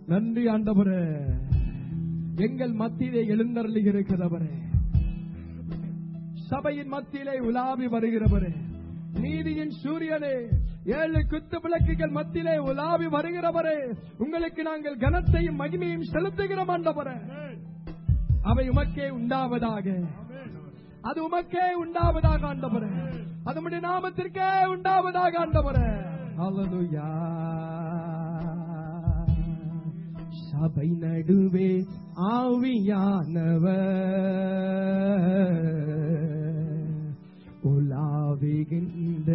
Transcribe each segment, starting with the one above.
நன்றி ஆண்டவரே எங்கள் மத்தியிலே எழுந்தருளி இருக்கிறவரே சபையின் மத்தியிலே உலாவி வருகிறவரே நீதியின் சூரியனே ஏழு குத்து விளக்குகள் மத்தியிலே உலாவி வருகிறவரே உங்களுக்கு நாங்கள் கனத்தையும் மகிமையும் செலுத்துகிறோம் ஆண்டவரே அவை உமக்கே உண்டாவதாக அது உமக்கே உண்டாவதாக ஆண்டவரே அது உம்முடைய நாமத்திற்கே உண்டாவதாக ஆண்டவரே ஹalleluya சபை நடுவே ஆவியானவர் உலாவுகின்ற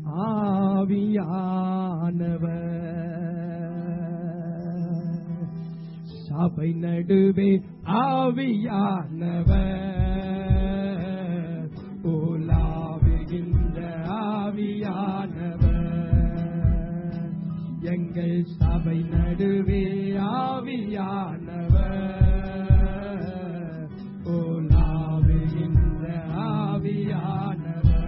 ஆவியானவர் சபை நடுவே ஆவியானவர் உலாவுகின்ற ஆவியானவர் எங்கள் சபை நடுவே ஆவியானவர் உலாவுகின்ற ஆவியானவர்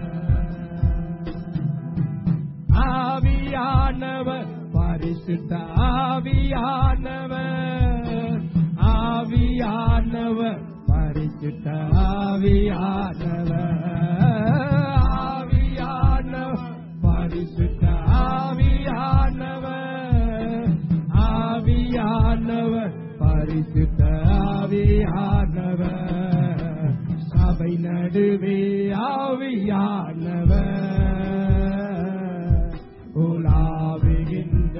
ஆவியானவர் பரிசுத்த ஆவியானவர் ஆவியானவர் பரிசுத்த ஆவியானவர் ஆவியானவர் பரிசுத்த ஆவியானவர் ஆவியானவர் பரிசுத்த ஆவியானவர் சபை நடுவே ஆவியானவர் உலாவுகின்ற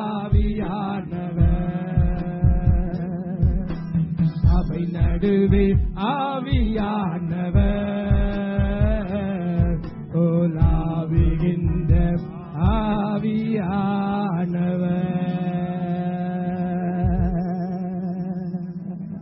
ஆவியானவர் சபை நடுவே ஆவியானவர் உலாவுகின்ற ஆவியானவர்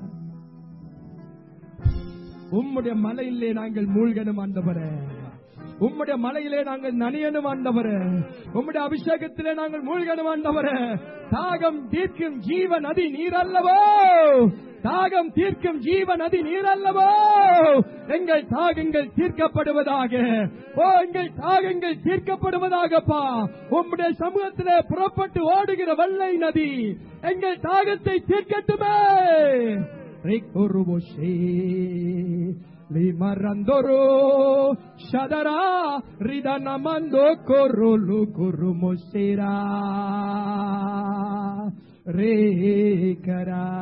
உம்முடைய மலையிலே நாங்கள் மூழ்கணும் ஆண்டவரே உம்முடைய மலையிலே நாங்கள் நனியணும் ஆண்டவரே உம்முடைய அபிஷேகத்திலே நாங்கள் மூழ்கணும் ஆண்டவரே தாகம் தீர்க்கும் ஜீவ நதி நீர் அல்லவோ தாகம் தீர்க்கும் ஜீவ நதி நீர் அல்லவோ எங்கள் தாகங்கள் தீர்க்கப்படுவதாக ஓ எங்கள் தாகங்கள் தீர்க்கப்படுவதாகப்பா உம்முடைய சமூகத்திலே புறப்பட்டு ஓடுகிற வெள்ளை நதி எங்கள் தாகத்தை தீர்க்கட்டுமே Ricoruboshe, Limarandoro, Shadara, Ridanamando, Corolo, Corumosera, Rekara.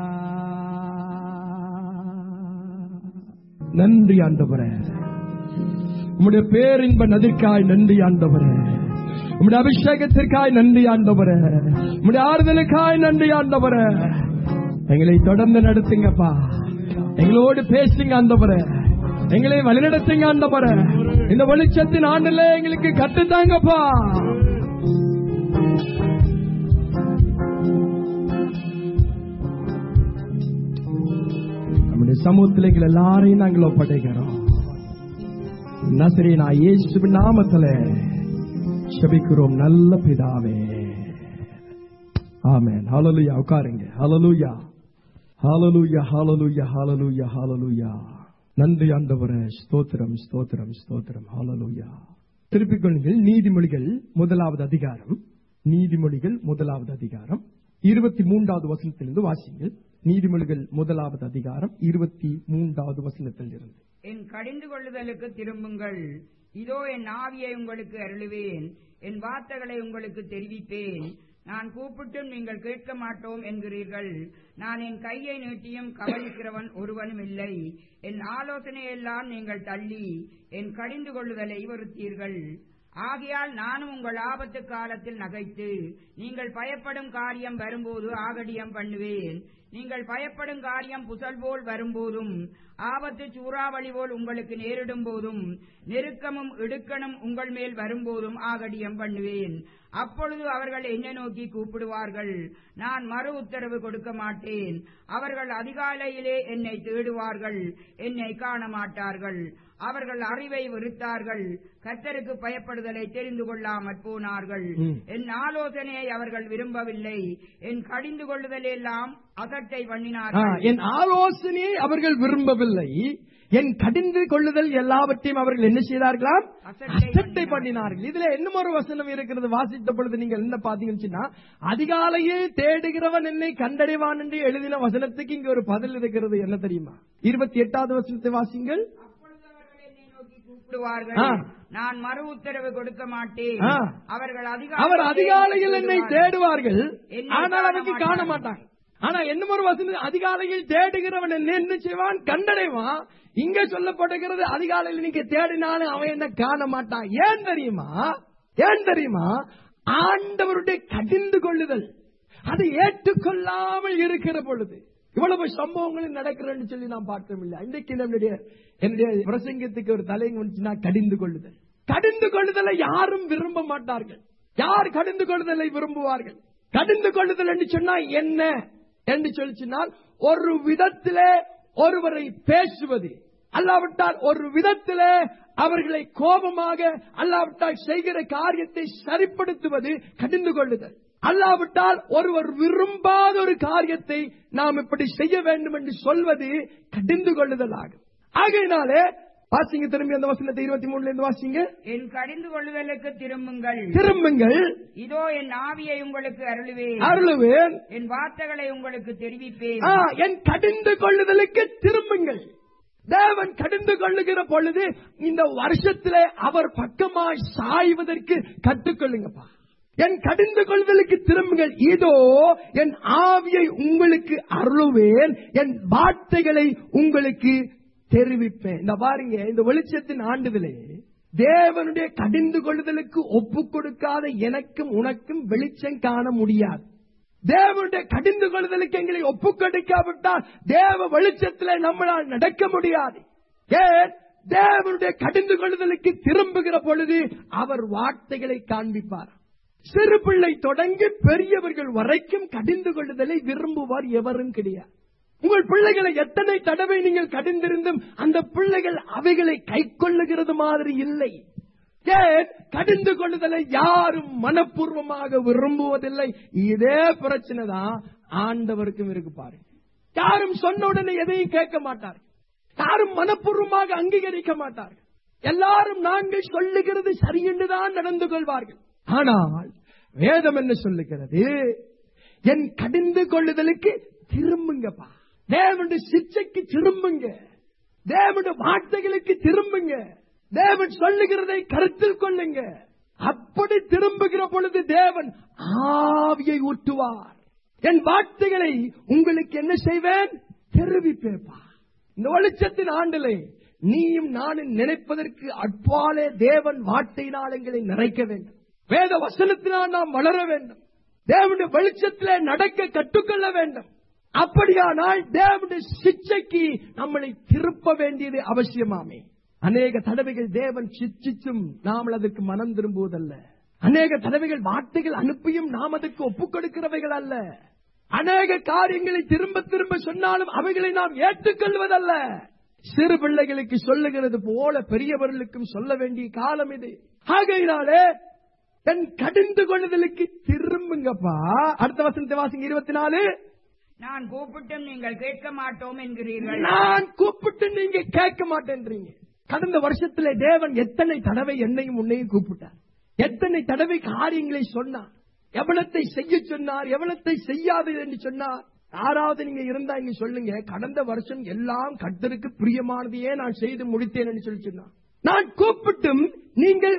நன்றி ஆண்டவரே உம்முடைய பேரின்ப நதிக்காய் நன்றி ஆண்டவரே உம்முடைய அபிஷேகத்திற்காய் நன்றி ஆண்டவரே உம்முடைய ஆறுதலுக்காய் நன்றி ஆண்டவரே எங்களை தொடர்ந்து நடத்துங்கப்பா எங்களோடு பேசுங்க ஆண்டவரே எங்களை வழிநடத்துங்க ஆண்டவரே இந்த வெளிச்சத்தின் ஆண்டுல எங்களுக்கு கட்டுத்தாங்கப்பா நம்முடைய சமூகத்தில் எங்கள் எல்லாரையும் நாங்கள் ஒப்படைக்கிறோம் நசரீனா இயேசுவின் நாமத்துல செபிக்கிறோம் நல்ல பிதாவே ஆமென் ஹalleluya உட்காருங்க ஹalleluya ஹalleluya ஹalleluya ஹalleluya ஹalleluya நன்றி ஆண்டவரே ஸ்தோத்திரம் ஸ்தோத்திரம் ஸ்தோத்திரம் ஹalleluya திருப்பிக் கொள்ளுங்கள் நீதிமொழிகள் முதலாவது அதிகாரம் நீதிமொழிகள் முதலாவது அதிகாரம் இருபத்தி மூன்றாவது வசனத்திலிருந்து வாசிங்கள் நீதிமொழிகள் முதலாவது அதிகாரம் இருபத்தி மூன்றாவது வசனத்தில் இருந்து என் கடிந்து கொள்ளுதலுக்கு திரும்புங்கள் இதோ என் ஆவியை உங்களுக்கு அருளுவேன் என் வார்த்தைகளை உங்களுக்கு தெரிவிப்பேன் நான் கூப்பிட்டும் நீங்கள் கேட்க மாட்டோம் என்கிறீர்கள் நான் என் கையை நீட்டியும் கவனிக்கிறவன் ஒருவனும் இல்லை என் ஆலோசனையெல்லாம் நீங்கள் தள்ளி என் கடிந்து கொள்ளுதலை வருத்தீர்கள் ஆகையால் நானும் உங்கள் ஆபத்து காலத்தில் நகைத்து நீங்கள் பயப்படும் காரியம் வரும்போது ஆகடியம் பண்ணுவேன் நீங்கள் பயப்படும் காரியம் புசல் போல் வரும்போதும் ஆபத்து சூறாவளி போல் உங்களுக்கு நேரிடும் போதும் நெருக்கமும் இடுக்கணும் உங்கள் மேல் வரும்போதும் ஆகடியம் பண்ணுவேன் அப்பொழுது அவர்கள் என்னை நோக்கி கூப்பிடுவார்கள் நான் மறு உத்தரவு கொடுக்க மாட்டேன் அவர்கள் அதிகாலையிலே என்னை தேடுவார்கள் என்னை காண மாட்டார்கள் அவர்கள் அறிவை வெறுத்தார்கள் கர்த்தருக்கு பயப்படுதலை தெரிந்து கொள்ளாமற் போனார்கள் ம். என் ஆலோசனையை அவர்கள் விரும்பவில்லை என் கடிந்து கொள்ளுதல் எல்லாம் அசட்டை ஆ, பண்ணினார்கள் என் ஆலோசனையை அவர்கள் விரும்பவில்லை என் கடிந்து கொள்ளுதல் எல்லாவற்றையும் அவர்கள் என்ன செய்தார்களாம் அசட்டை அசட்டை பண்ணினார்கள் இதுல இன்னும் ஒரு வசனம் இருக்கிறது வாசித்த பொழுது நீங்கள் என்ன பாத்தீங்கன்னு சொன்னா, அதிகாலையில் தேடுகிறவன் என்னை கண்டடைவான் என்று எழுதின வசனத்துக்கு இங்க ஒரு பதில் இருக்கிறது என்ன தெரியுமா இருபத்தி எட்டாவது வசனத்தை வாசிங்கள் அப்பொழுது அவர்கள் என்னை நோக்கி கூப்பிடுவார்கள் ஆ. நான் மறு உத்தரவு கொடுக்க மாட்டேன் ஆ. அவர்கள் அவர் அதிகாலையில் என்னை தேடுவார்கள் என்னை ஆனால் காண அவருக்கு காண மாட்டார்கள். மாட்டாங்க ஆனா என்ன ஒரு வசனம் அதிகாலையில் தேடுகிறவன் என்ன என்ன செய்வான் கண்டடைவான் இங்க சொல்லப்படுகிறது அதிகாலையில் நீங்க தேடினாலும் அவன் என்ன காண மாட்டான் ஏன் தெரியுமா ஏன் தெரியுமா ஆண்டவருடைய கடிந்து கொள்ளுதல் அதை ஏற்றுக்கொள்ளாமல் இருக்கிற பொழுது இவ்வளவு சம்பவங்களும் நடக்கிறேன்னு சொல்லி நான் பார்த்தோம் இல்ல இன்றைக்கு நம்முடைய என்னுடைய பிரசங்கத்துக்கு ஒரு தலைங்க வந்துச்சுன்னா கடிந்து கொள்ளுதல் கடிந்து கொள்ளுதலை யாரும் விரும்ப மாட்டார்கள் யார் கடிந்து கொள்ளுதலை விரும்புவார்கள் கடிந்து கொள்ளுதல் என்று சொன்னா என்ன என்று சொல்லி சொன்னால் ஒரு விதத்திலே ஒருவரை பேசுவது அல்லாவிட்டால் ஒரு விதத்திலே அவர்களை கோபமாக அல்லாவிட்டால் செய்கிற காரியத்தை சரிப்படுத்துவது கடிந்து கொள்ளுதல் அல்லாவிட்டால் ஒருவர் விரும்பாத ஒரு காரியத்தை நாம் இப்படி செய்ய வேண்டும் என்று சொல்வது கடிந்து கொள்ளுதல் ஆகும் ஆகையினாலே வாசிங்க திரும்பி அந்த வசனத்தை இருபத்தி மூணுல இருந்து வாசிங்க என் கடிந்து கொள்ளுதலுக்கு திரும்புங்கள் திரும்புங்கள் இதோ என் ஆவியை உங்களுக்கு அருளுவேன் அருளுவேன் என் வார்த்தைகளை உங்களுக்கு தெரிவிப்பேன் ஆ, என் கடிந்து கொள்ளுதலுக்கு திரும்புங்கள் தேவன் கடிந்து கொள்ளுகிற பொழுது இந்த வருஷத்திலே அவர் பக்கமாய் சாய்வதற்கு கற்றுக்கொள்ளுங்கப்பா என் கடிந்து கொள்ளுதலுக்கு திரும்புங்கள் இதோ என் ஆவியை உங்களுக்கு அருளுவேன் என் வார்த்தைகளை உங்களுக்கு தெரிவிப்பேன் இந்த பாருங்க இந்த வெளிச்சத்தின் ஆண்டுதலே தேவனுடைய கடிந்து கொள்ளுதலுக்கு ஒப்பு கொடுக்காத எனக்கும் உனக்கும் வெளிச்சம் காண முடியாது தேவனுடைய கடிந்து கொள்ளுதலுக்கு எங்களை ஒப்பு கொடுக்காவிட்டால் தேவ வெளிச்சத்தில் நம்மளால் நடக்க முடியாது ஏன் தேவனுடைய கடிந்து கொள்ளுதலுக்கு திரும்புகிற பொழுது அவர் வார்த்தைகளை காண்பிப்பார் சிறு பிள்ளை தொடங்கி பெரியவர்கள் வரைக்கும் கடிந்து கொள்ளுதலை விரும்புவார் எவரும் கிடையாது உங்கள் பிள்ளைகளை எத்தனை தடவை நீங்கள் கடிந்திருந்தும் அந்த பிள்ளைகள் அவைகளை கை கொள்ளுகிறது மாதிரி இல்லை ஏன் கடிந்து கொள்ளுதலை யாரும் மனப்பூர்வமாக விரும்புவதில்லை இதே பிரச்சனை தான் ஆண்டவருக்கும் இருக்கு பாருங்க யாரும் சொன்ன உடனே எதையும் கேட்க மாட்டார்கள் யாரும் மனப்பூர்வமாக அங்கீகரிக்க மாட்டார்கள் எல்லாரும் நாங்கள் சொல்லுகிறது சரியென்றுதான் நடந்து கொள்வார்கள் ஆனால் வேதம் என்ன சொல்லுகிறது என் கடிந்து கொள்ளுதலுக்கு திரும்புங்கப்பா தேவனுடைய சிச்சைக்கு திரும்புங்க தேவனுடைய வார்த்தைகளுக்கு திரும்புங்க தேவன் சொல்லுகிறதை கருத்தில் கொள்ளுங்க அப்படி திரும்புகிற பொழுது தேவன் ஆவியை ஊட்டுவார் என் வார்த்தைகளை உங்களுக்கு என்ன செய்வேன் தெரிவிப்பேப்பா இந்த வெளிச்சத்தின் ஆண்டிலே நீயும் நானும் நினைப்பதற்கு அப்பாலே தேவன் வார்த்தையினால் எங்களை நிறைக்க வேண்டும் வேத வசனத்தினால் நாம் வளர வேண்டும் தேவனுடைய வெளிச்சத்திலே நடக்க கற்றுக்கொள்ள வேண்டும் அப்படியானால் தேவனுடைய சிச்சைக்கு நம்மளை திருப்ப வேண்டியது அவசியமாமே அநேக தடவைகள் தேவன் சிச்சிச்சும் நாம் அதற்கு மனம் திரும்புவதல்ல அநேக தடவைகள் வார்த்தைகள் அனுப்பியும் நாம் அதற்கு ஒப்புக் கொடுக்கிறவைகள் அல்ல அநேக காரியங்களை திரும்ப திரும்ப சொன்னாலும் அவைகளை நாம் ஏற்றுக்கொள்வதல்ல சிறு பிள்ளைகளுக்கு சொல்லுகிறது போல பெரியவர்களுக்கும் சொல்ல வேண்டிய காலம் இது ஆகையினாலே தன் கடிந்து கொள்ளுதலுக்கு திரும்புங்கப்பா அடுத்த வசனத்தை வாசிங்க இருபத்தி நாலு நான் கூப்பிட்டும் நீங்கள் கேட்க மாட்டோம் என்கிறீர்கள் நான் கூப்பிட்டு நீங்க கேட்க மாட்டேன்றீங்க கடந்த வருஷத்துல தேவன் எத்தனை தடவை என்னையும் உன்னையும் கூப்பிட்டார் எத்தனை தடவை காரியங்களை சொன்னார் எவ்வளத்தை செய்ய சொன்னார் எவ்வளத்தை செய்யாது என்று சொன்னார் யாராவது நீங்க இருந்தா இங்க சொல்லுங்க கடந்த வருஷம் எல்லாம் கர்த்தருக்கு பிரியமானதையே நான் செய்து முடித்தேன் என்று சொல்லி சொன்னார் நான் கூப்பிட்டும் நீங்கள்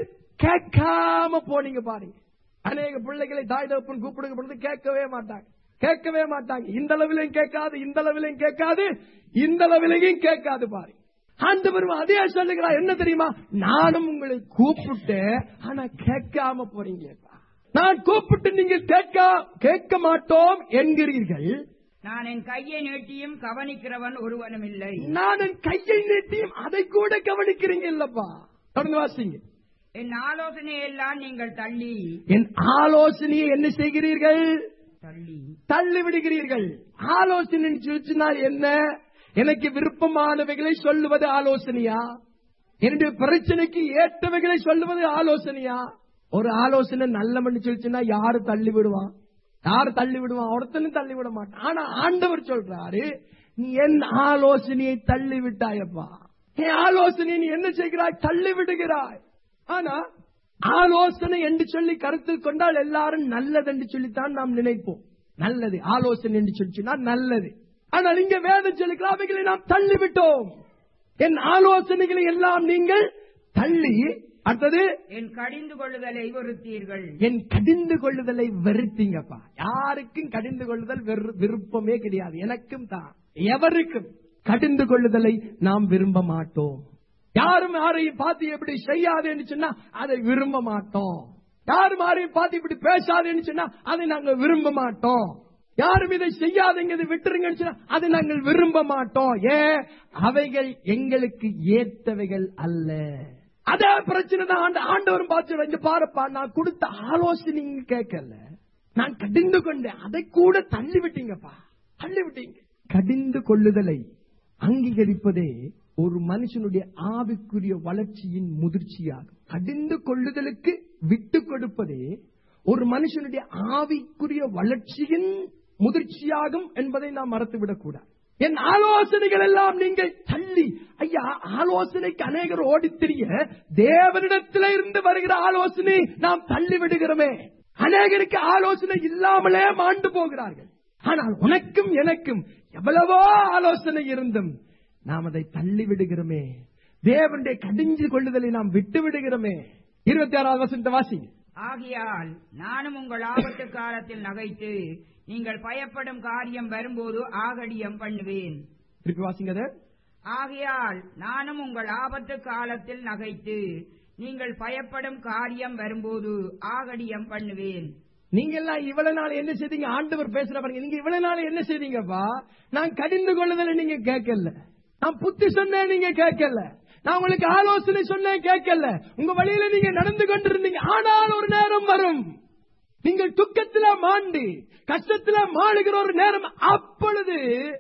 கேட்காம போனீங்க பாருங்க அநேக பிள்ளைகளை தாய் தகப்பன் கூப்பிடுங்க பொழுது கேட்கவே மாட்டாங்க கேட்கவே மாட்டாங்க இந்த அளவிலையும் கேட்காது இந்த அளவிலையும் கேட்காது இந்த அளவிலையும் கேட்காது பாருங்க ஆண்டவர் அதே சொல்லுகிறார் என்ன தெரியுமா நானும் உங்களை கூப்பிட்டேன் ஆனா கேட்காம போறீங்களேப்பா நான் கூப்பிட்டு நீங்கள் கேட்க கேட்க மாட்டோம் என்கிறீர்கள் நான் என் கையை நீட்டியும் கவனிக்கிறவன் ஒருவனும் இல்லை நான் என் கையை நீட்டியும் அதை கூட கவனிக்கிறீங்க இல்லப்பா தொடர்ந்து வாசிங்க என் ஆலோசனையெல்லாம் நீங்கள் தள்ளி என் ஆலோசனையை என்ன செய்கிறீர்கள் தள்ளி தள்ளி விடுகிறீர்கள் ஆலோசனை சொல்லினால் என்ன எனக்கு விருப்பமானவைகளை சொல்லுவது ஆலோசனையா என்னுடைய பிரச்சனைக்கு ஏற்றவைகளை சொல்லுவது ஆலோசனையா ஒரு ஆலோசனை நல்லவன்னு சொல்லிச்சுன்னா யாரு தள்ளி விடுவான் யாரு தள்ளி விடுவான் ஒருத்தனும் தள்ளி விட மாட்டான் ஆனா ஆண்டவர் சொல்றாரு நீ என் ஆலோசனையை தள்ளி விட்டாயப்பா என் ஆலோசனையை நீ என்ன செய்கிறாய் தள்ளி விடுகிறாய் ஆனா ஆலோசனை என்று சொல்லி கருத்தில் கொண்டால் எல்லாரும் நல்லது என்று சொல்லித்தான் நாம் நினைப்போம் நல்லது ஆலோசனை என்று சொல்லி சொன்னால் நல்லது ஆனால் இங்க வேதம் சொல்லுகிற அவைகளை நாம் தள்ளிவிட்டோம் என் ஆலோசனைகளை எல்லாம் நீங்கள் தள்ளி அடுத்தது என் கடிந்து கொள்ளுதலை வெறுத்தீர்கள் என் கடிந்து கொள்ளுதலை வெறுத்தீங்கப்பா யாருக்கும் கடிந்து கொள்ளுதல் வெறு- விருப்பமே கிடையாது எனக்கும் தான் எவருக்கும் கடிந்து கொள்ளுதலை நாம் விரும்ப மாட்டோம் யாரும் யாரையும் பார்த்து எப்படி செய்யாதேன்னு சொன்னா அதை விரும்ப மாட்டோம் யாரும் யாரையும் பார்த்து இப்படி பேசாதேன்னு சொன்னா அதை நாங்க விரும்ப மாட்டோம் யாரும் இதை செய்யாதீங்க இதை விட்டுருங்கன்னு சொன்னா அதை நாங்கள் விரும்ப மாட்டோம் ஏன் அவைகள் எங்களுக்கு ஏற்றவைகள் அல்ல அதே பிரச்சனை தான் ஆண்டு ஆண்டவரும் பார்த்து இங்க பாருப்பா நான் கொடுத்த ஆலோசனை நீங்க கேட்கல நான் கடிந்து கொண்டேன் அதை கூட தள்ளி விட்டீங்கப்பா தள்ளி விட்டீங்க கடிந்து கொள்ளுதலை அங்கீகரிப்பதே ஒரு மனுஷனுடைய ஆவிக்குரிய வளர்ச்சியின் முதிர்ச்சியாகும் கடிந்து கொள்ளுதலுக்கு விட்டு கொடுப்பதே ஒரு மனுஷனுடைய ஆவிக்குரிய வளர்ச்சியின் முதிர்ச்சியாகும் என்பதை நாம் மறந்துவிடக் கூடாது என் ஆலோசனைகள் எல்லாம் நீங்கள் தள்ளி ஐயா ஆலோசனைக்கு அநேகர் ஓடித் திரிய தேவனிடத்தில இருந்து வருகிற ஆலோசனை நாம் தள்ளி விடுகிறோமே அநேகருக்கு ஆலோசனை இல்லாமலே மாண்டு போகிறார்கள் ஆனால் உனக்கும் எனக்கும் எவ்வளவோ ஆலோசனை இருந்தும் நாம் அதை தள்ளி விடுகிறோமே தேவனுடைய கடிஞ்சு கொள்ளுதலை நாம் விட்டு விடுகிறோமே இருபத்தி ஆறாவது வசனத்தை வாசிங்க ஆகையால் நானும் உங்கள் ஆபத்து காலத்தில் நகைத்து நீங்கள் பயப்படும் காரியம் வரும்போது ஆகடியம் பண்ணுவேன் திருப்பி வாசிங்க அதை. ஆகையால் நானும் உங்கள் ஆபத்து காலத்தில் நகைத்து நீங்கள் பயப்படும் காரியம் வரும்போது ஆகடியம் பண்ணுவேன் நீங்க எல்லாம் இவ்வளவு நாள் என்ன செய்தீங்க ஆண்டவர் பேசுற பாருங்க நீங்க இவ்வளவு நாள் என்ன செய்தீங்கப்பா நான் கடிந்து கொள்ளுதலை நீங்க கேட்கல நான் புத்தி சொன்னேன் நீங்க கேட்கல நான் உங்களுக்கு ஆலோசனை சொன்னேன் கேட்கல உங்க வழியில நீங்க நடந்து கொண்டிருந்தீங்க ஆனால் ஒரு நேரம் வரும் நீங்கள் துக்கத்தில மாண்டு கஷ்டத்தில மாளுகிற ஒரு நேரம் அப்பொழுது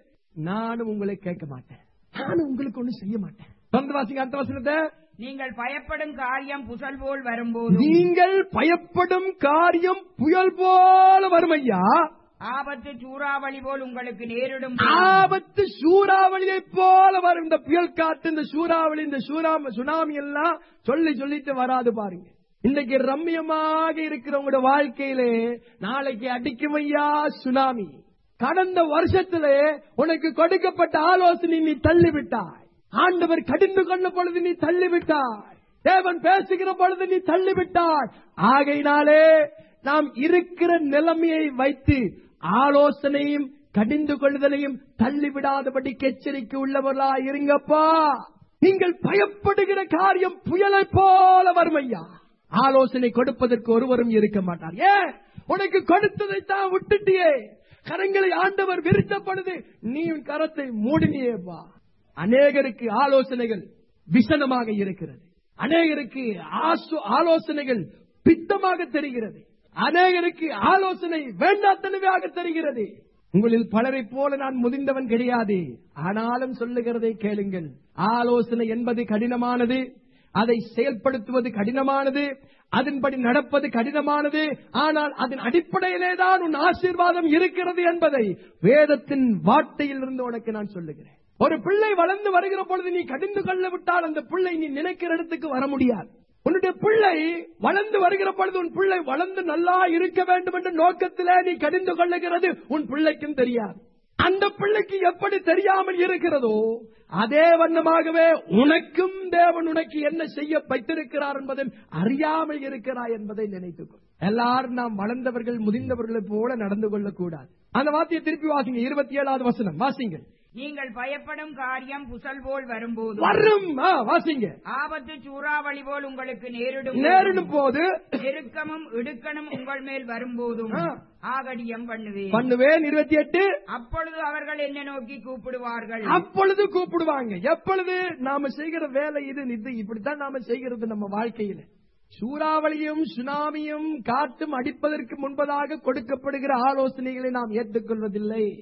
நானும் உங்களை கேட்க மாட்டேன் நானும் உங்களுக்கு ஒண்ணும் செய்ய மாட்டேன் தொடர்ந்து வாசிங்க அடுத்த வசனத்தை நீங்கள் பயப்படும் காரியம் புசல் போல் வரும்போது நீங்கள் பயப்படும் காரியம் புயல் போல வரும் ஐயா ஆபத்து சூறாவளி போல் உங்களுக்கு நேரிடும் ஆபத்து சூறாவளியை போல வரும் இந்த புயல் காத்து இந்த சூறாவளி இந்த சூறாம சுனாமி எல்லாம் சொல்லி சொல்லிட்டு வராது பாருங்க இன்னைக்கு ரம்மியமாக இருக்கிற உங்களோட வாழ்க்கையிலே நாளைக்கு அடிக்கும் ஐயா சுனாமி கடந்த வருஷத்திலே உனக்கு கொடுக்கப்பட்ட ஆலோசனை நீ தள்ளிவிட்டாய் ஆண்டவர் கடிந்து கொண்ட பொழுது நீ தள்ளிவிட்டாய் தேவன் பேசுகிற பொழுது நீ தள்ளிவிட்டாய் ஆகையினாலே நாம் இருக்கிற நிலைமையை வைத்து ஆலோசனையும் கடிந்து கொள்ளுதலையும் தள்ளிவிடாதபடி எச்சரிக்கை உள்ளவர்களா இருங்கப்பா நீங்கள் பயப்படுகிற காரியம் புயலை போல வறுமையா ஆலோசனை கொடுப்பதற்கு ஒருவரும் இருக்க மாட்டார் ஏன் உனக்கு கொடுத்ததைத்தான் விட்டுட்டியே கரங்களை ஆண்டவர் விரித்த பொழுது நீ உன் கரத்தை மூடினியேப்பா அநேகருக்கு ஆலோசனைகள் விசனமாக இருக்கிறது அநேகருக்கு ஆசு- ஆலோசனைகள் பித்தமாக தெரிகிறது அநேகருக்கு ஆலோசனை வேண்டாத்தனவையாக தெரிகிறது உங்களில் பலரை போல நான் முதிர்ந்தவன் கிடையாது ஆனாலும் சொல்லுகிறதை கேளுங்கள் ஆலோசனை என்பது கடினமானது அதை செயல்படுத்துவது கடினமானது அதன்படி நடப்பது கடினமானது ஆனால் அதன் அடிப்படையிலே தான் உன் ஆசீர்வாதம் இருக்கிறது என்பதை வேதத்தின் வார்த்தையிலிருந்து உனக்கு நான் சொல்லுகிறேன் ஒரு பிள்ளை வளர்ந்து வருகிற பொழுது நீ கடிந்து கொள்ள விட்டால் அந்த பிள்ளை நீ நினைக்கிற இடத்துக்கு வர முடியாது உன்னுடைய பிள்ளை வளர்ந்து வருகிற பொழுது உன் பிள்ளை வளர்ந்து நல்லா இருக்க வேண்டும் என்ற நோக்கத்திலே நீ கடிந்து கொள்ளுகிறது உன் பிள்ளைக்கும் தெரியாது அந்த பிள்ளைக்கு எப்படி தெரியாமல் இருக்கிறதோ அதே வண்ணமாகவே உனக்கும் தேவன் உனக்கு என்ன செய்ய வைத்திருக்கிறார் என்பதை அறியாமல் இருக்கிறாய் என்பதை நினைத்துக்கொள் எல்லாரும் நாம் வளர்ந்தவர்கள் முதிர்ந்தவர்களைப் போல நடந்து கொள்ளக்கூடாது அந்த வார்த்தையை திருப்பி வாசிங்க இருபத்தி ஏழாவது வசனம் வாசிங்க நீங்கள் பயப்படும் காரியம் புசல் போல் வரும்போது வரும் ஆ, வாசிங்க ஆபத்து சூறாவளி போல் உங்களுக்கு நேரிடும் நேரிடும் போது நெருக்கமும் இடுக்கணும் உங்கள் மேல் வரும்போதும் ஆ. ஆகடியம் பண்ணுவேன் பண்ணுவேன் இருபத்தி எட்டு அப்பொழுது அவர்கள் என்ன நோக்கி கூப்பிடுவார்கள் அப்பொழுது கூப்பிடுவாங்க எப்பொழுது நாம செய்கிற வேலை இது இது இப்படித்தான் நாம செய்கிறது நம்ம வாழ்க்கையில சூறாவளியும் சுனாமியும் காற்றும் அடிப்பதற்கு முன்பதாக கொடுக்கப்படுகிற ஆலோசனைகளை நாம் ஏற்றுக்கொள்வதில்லை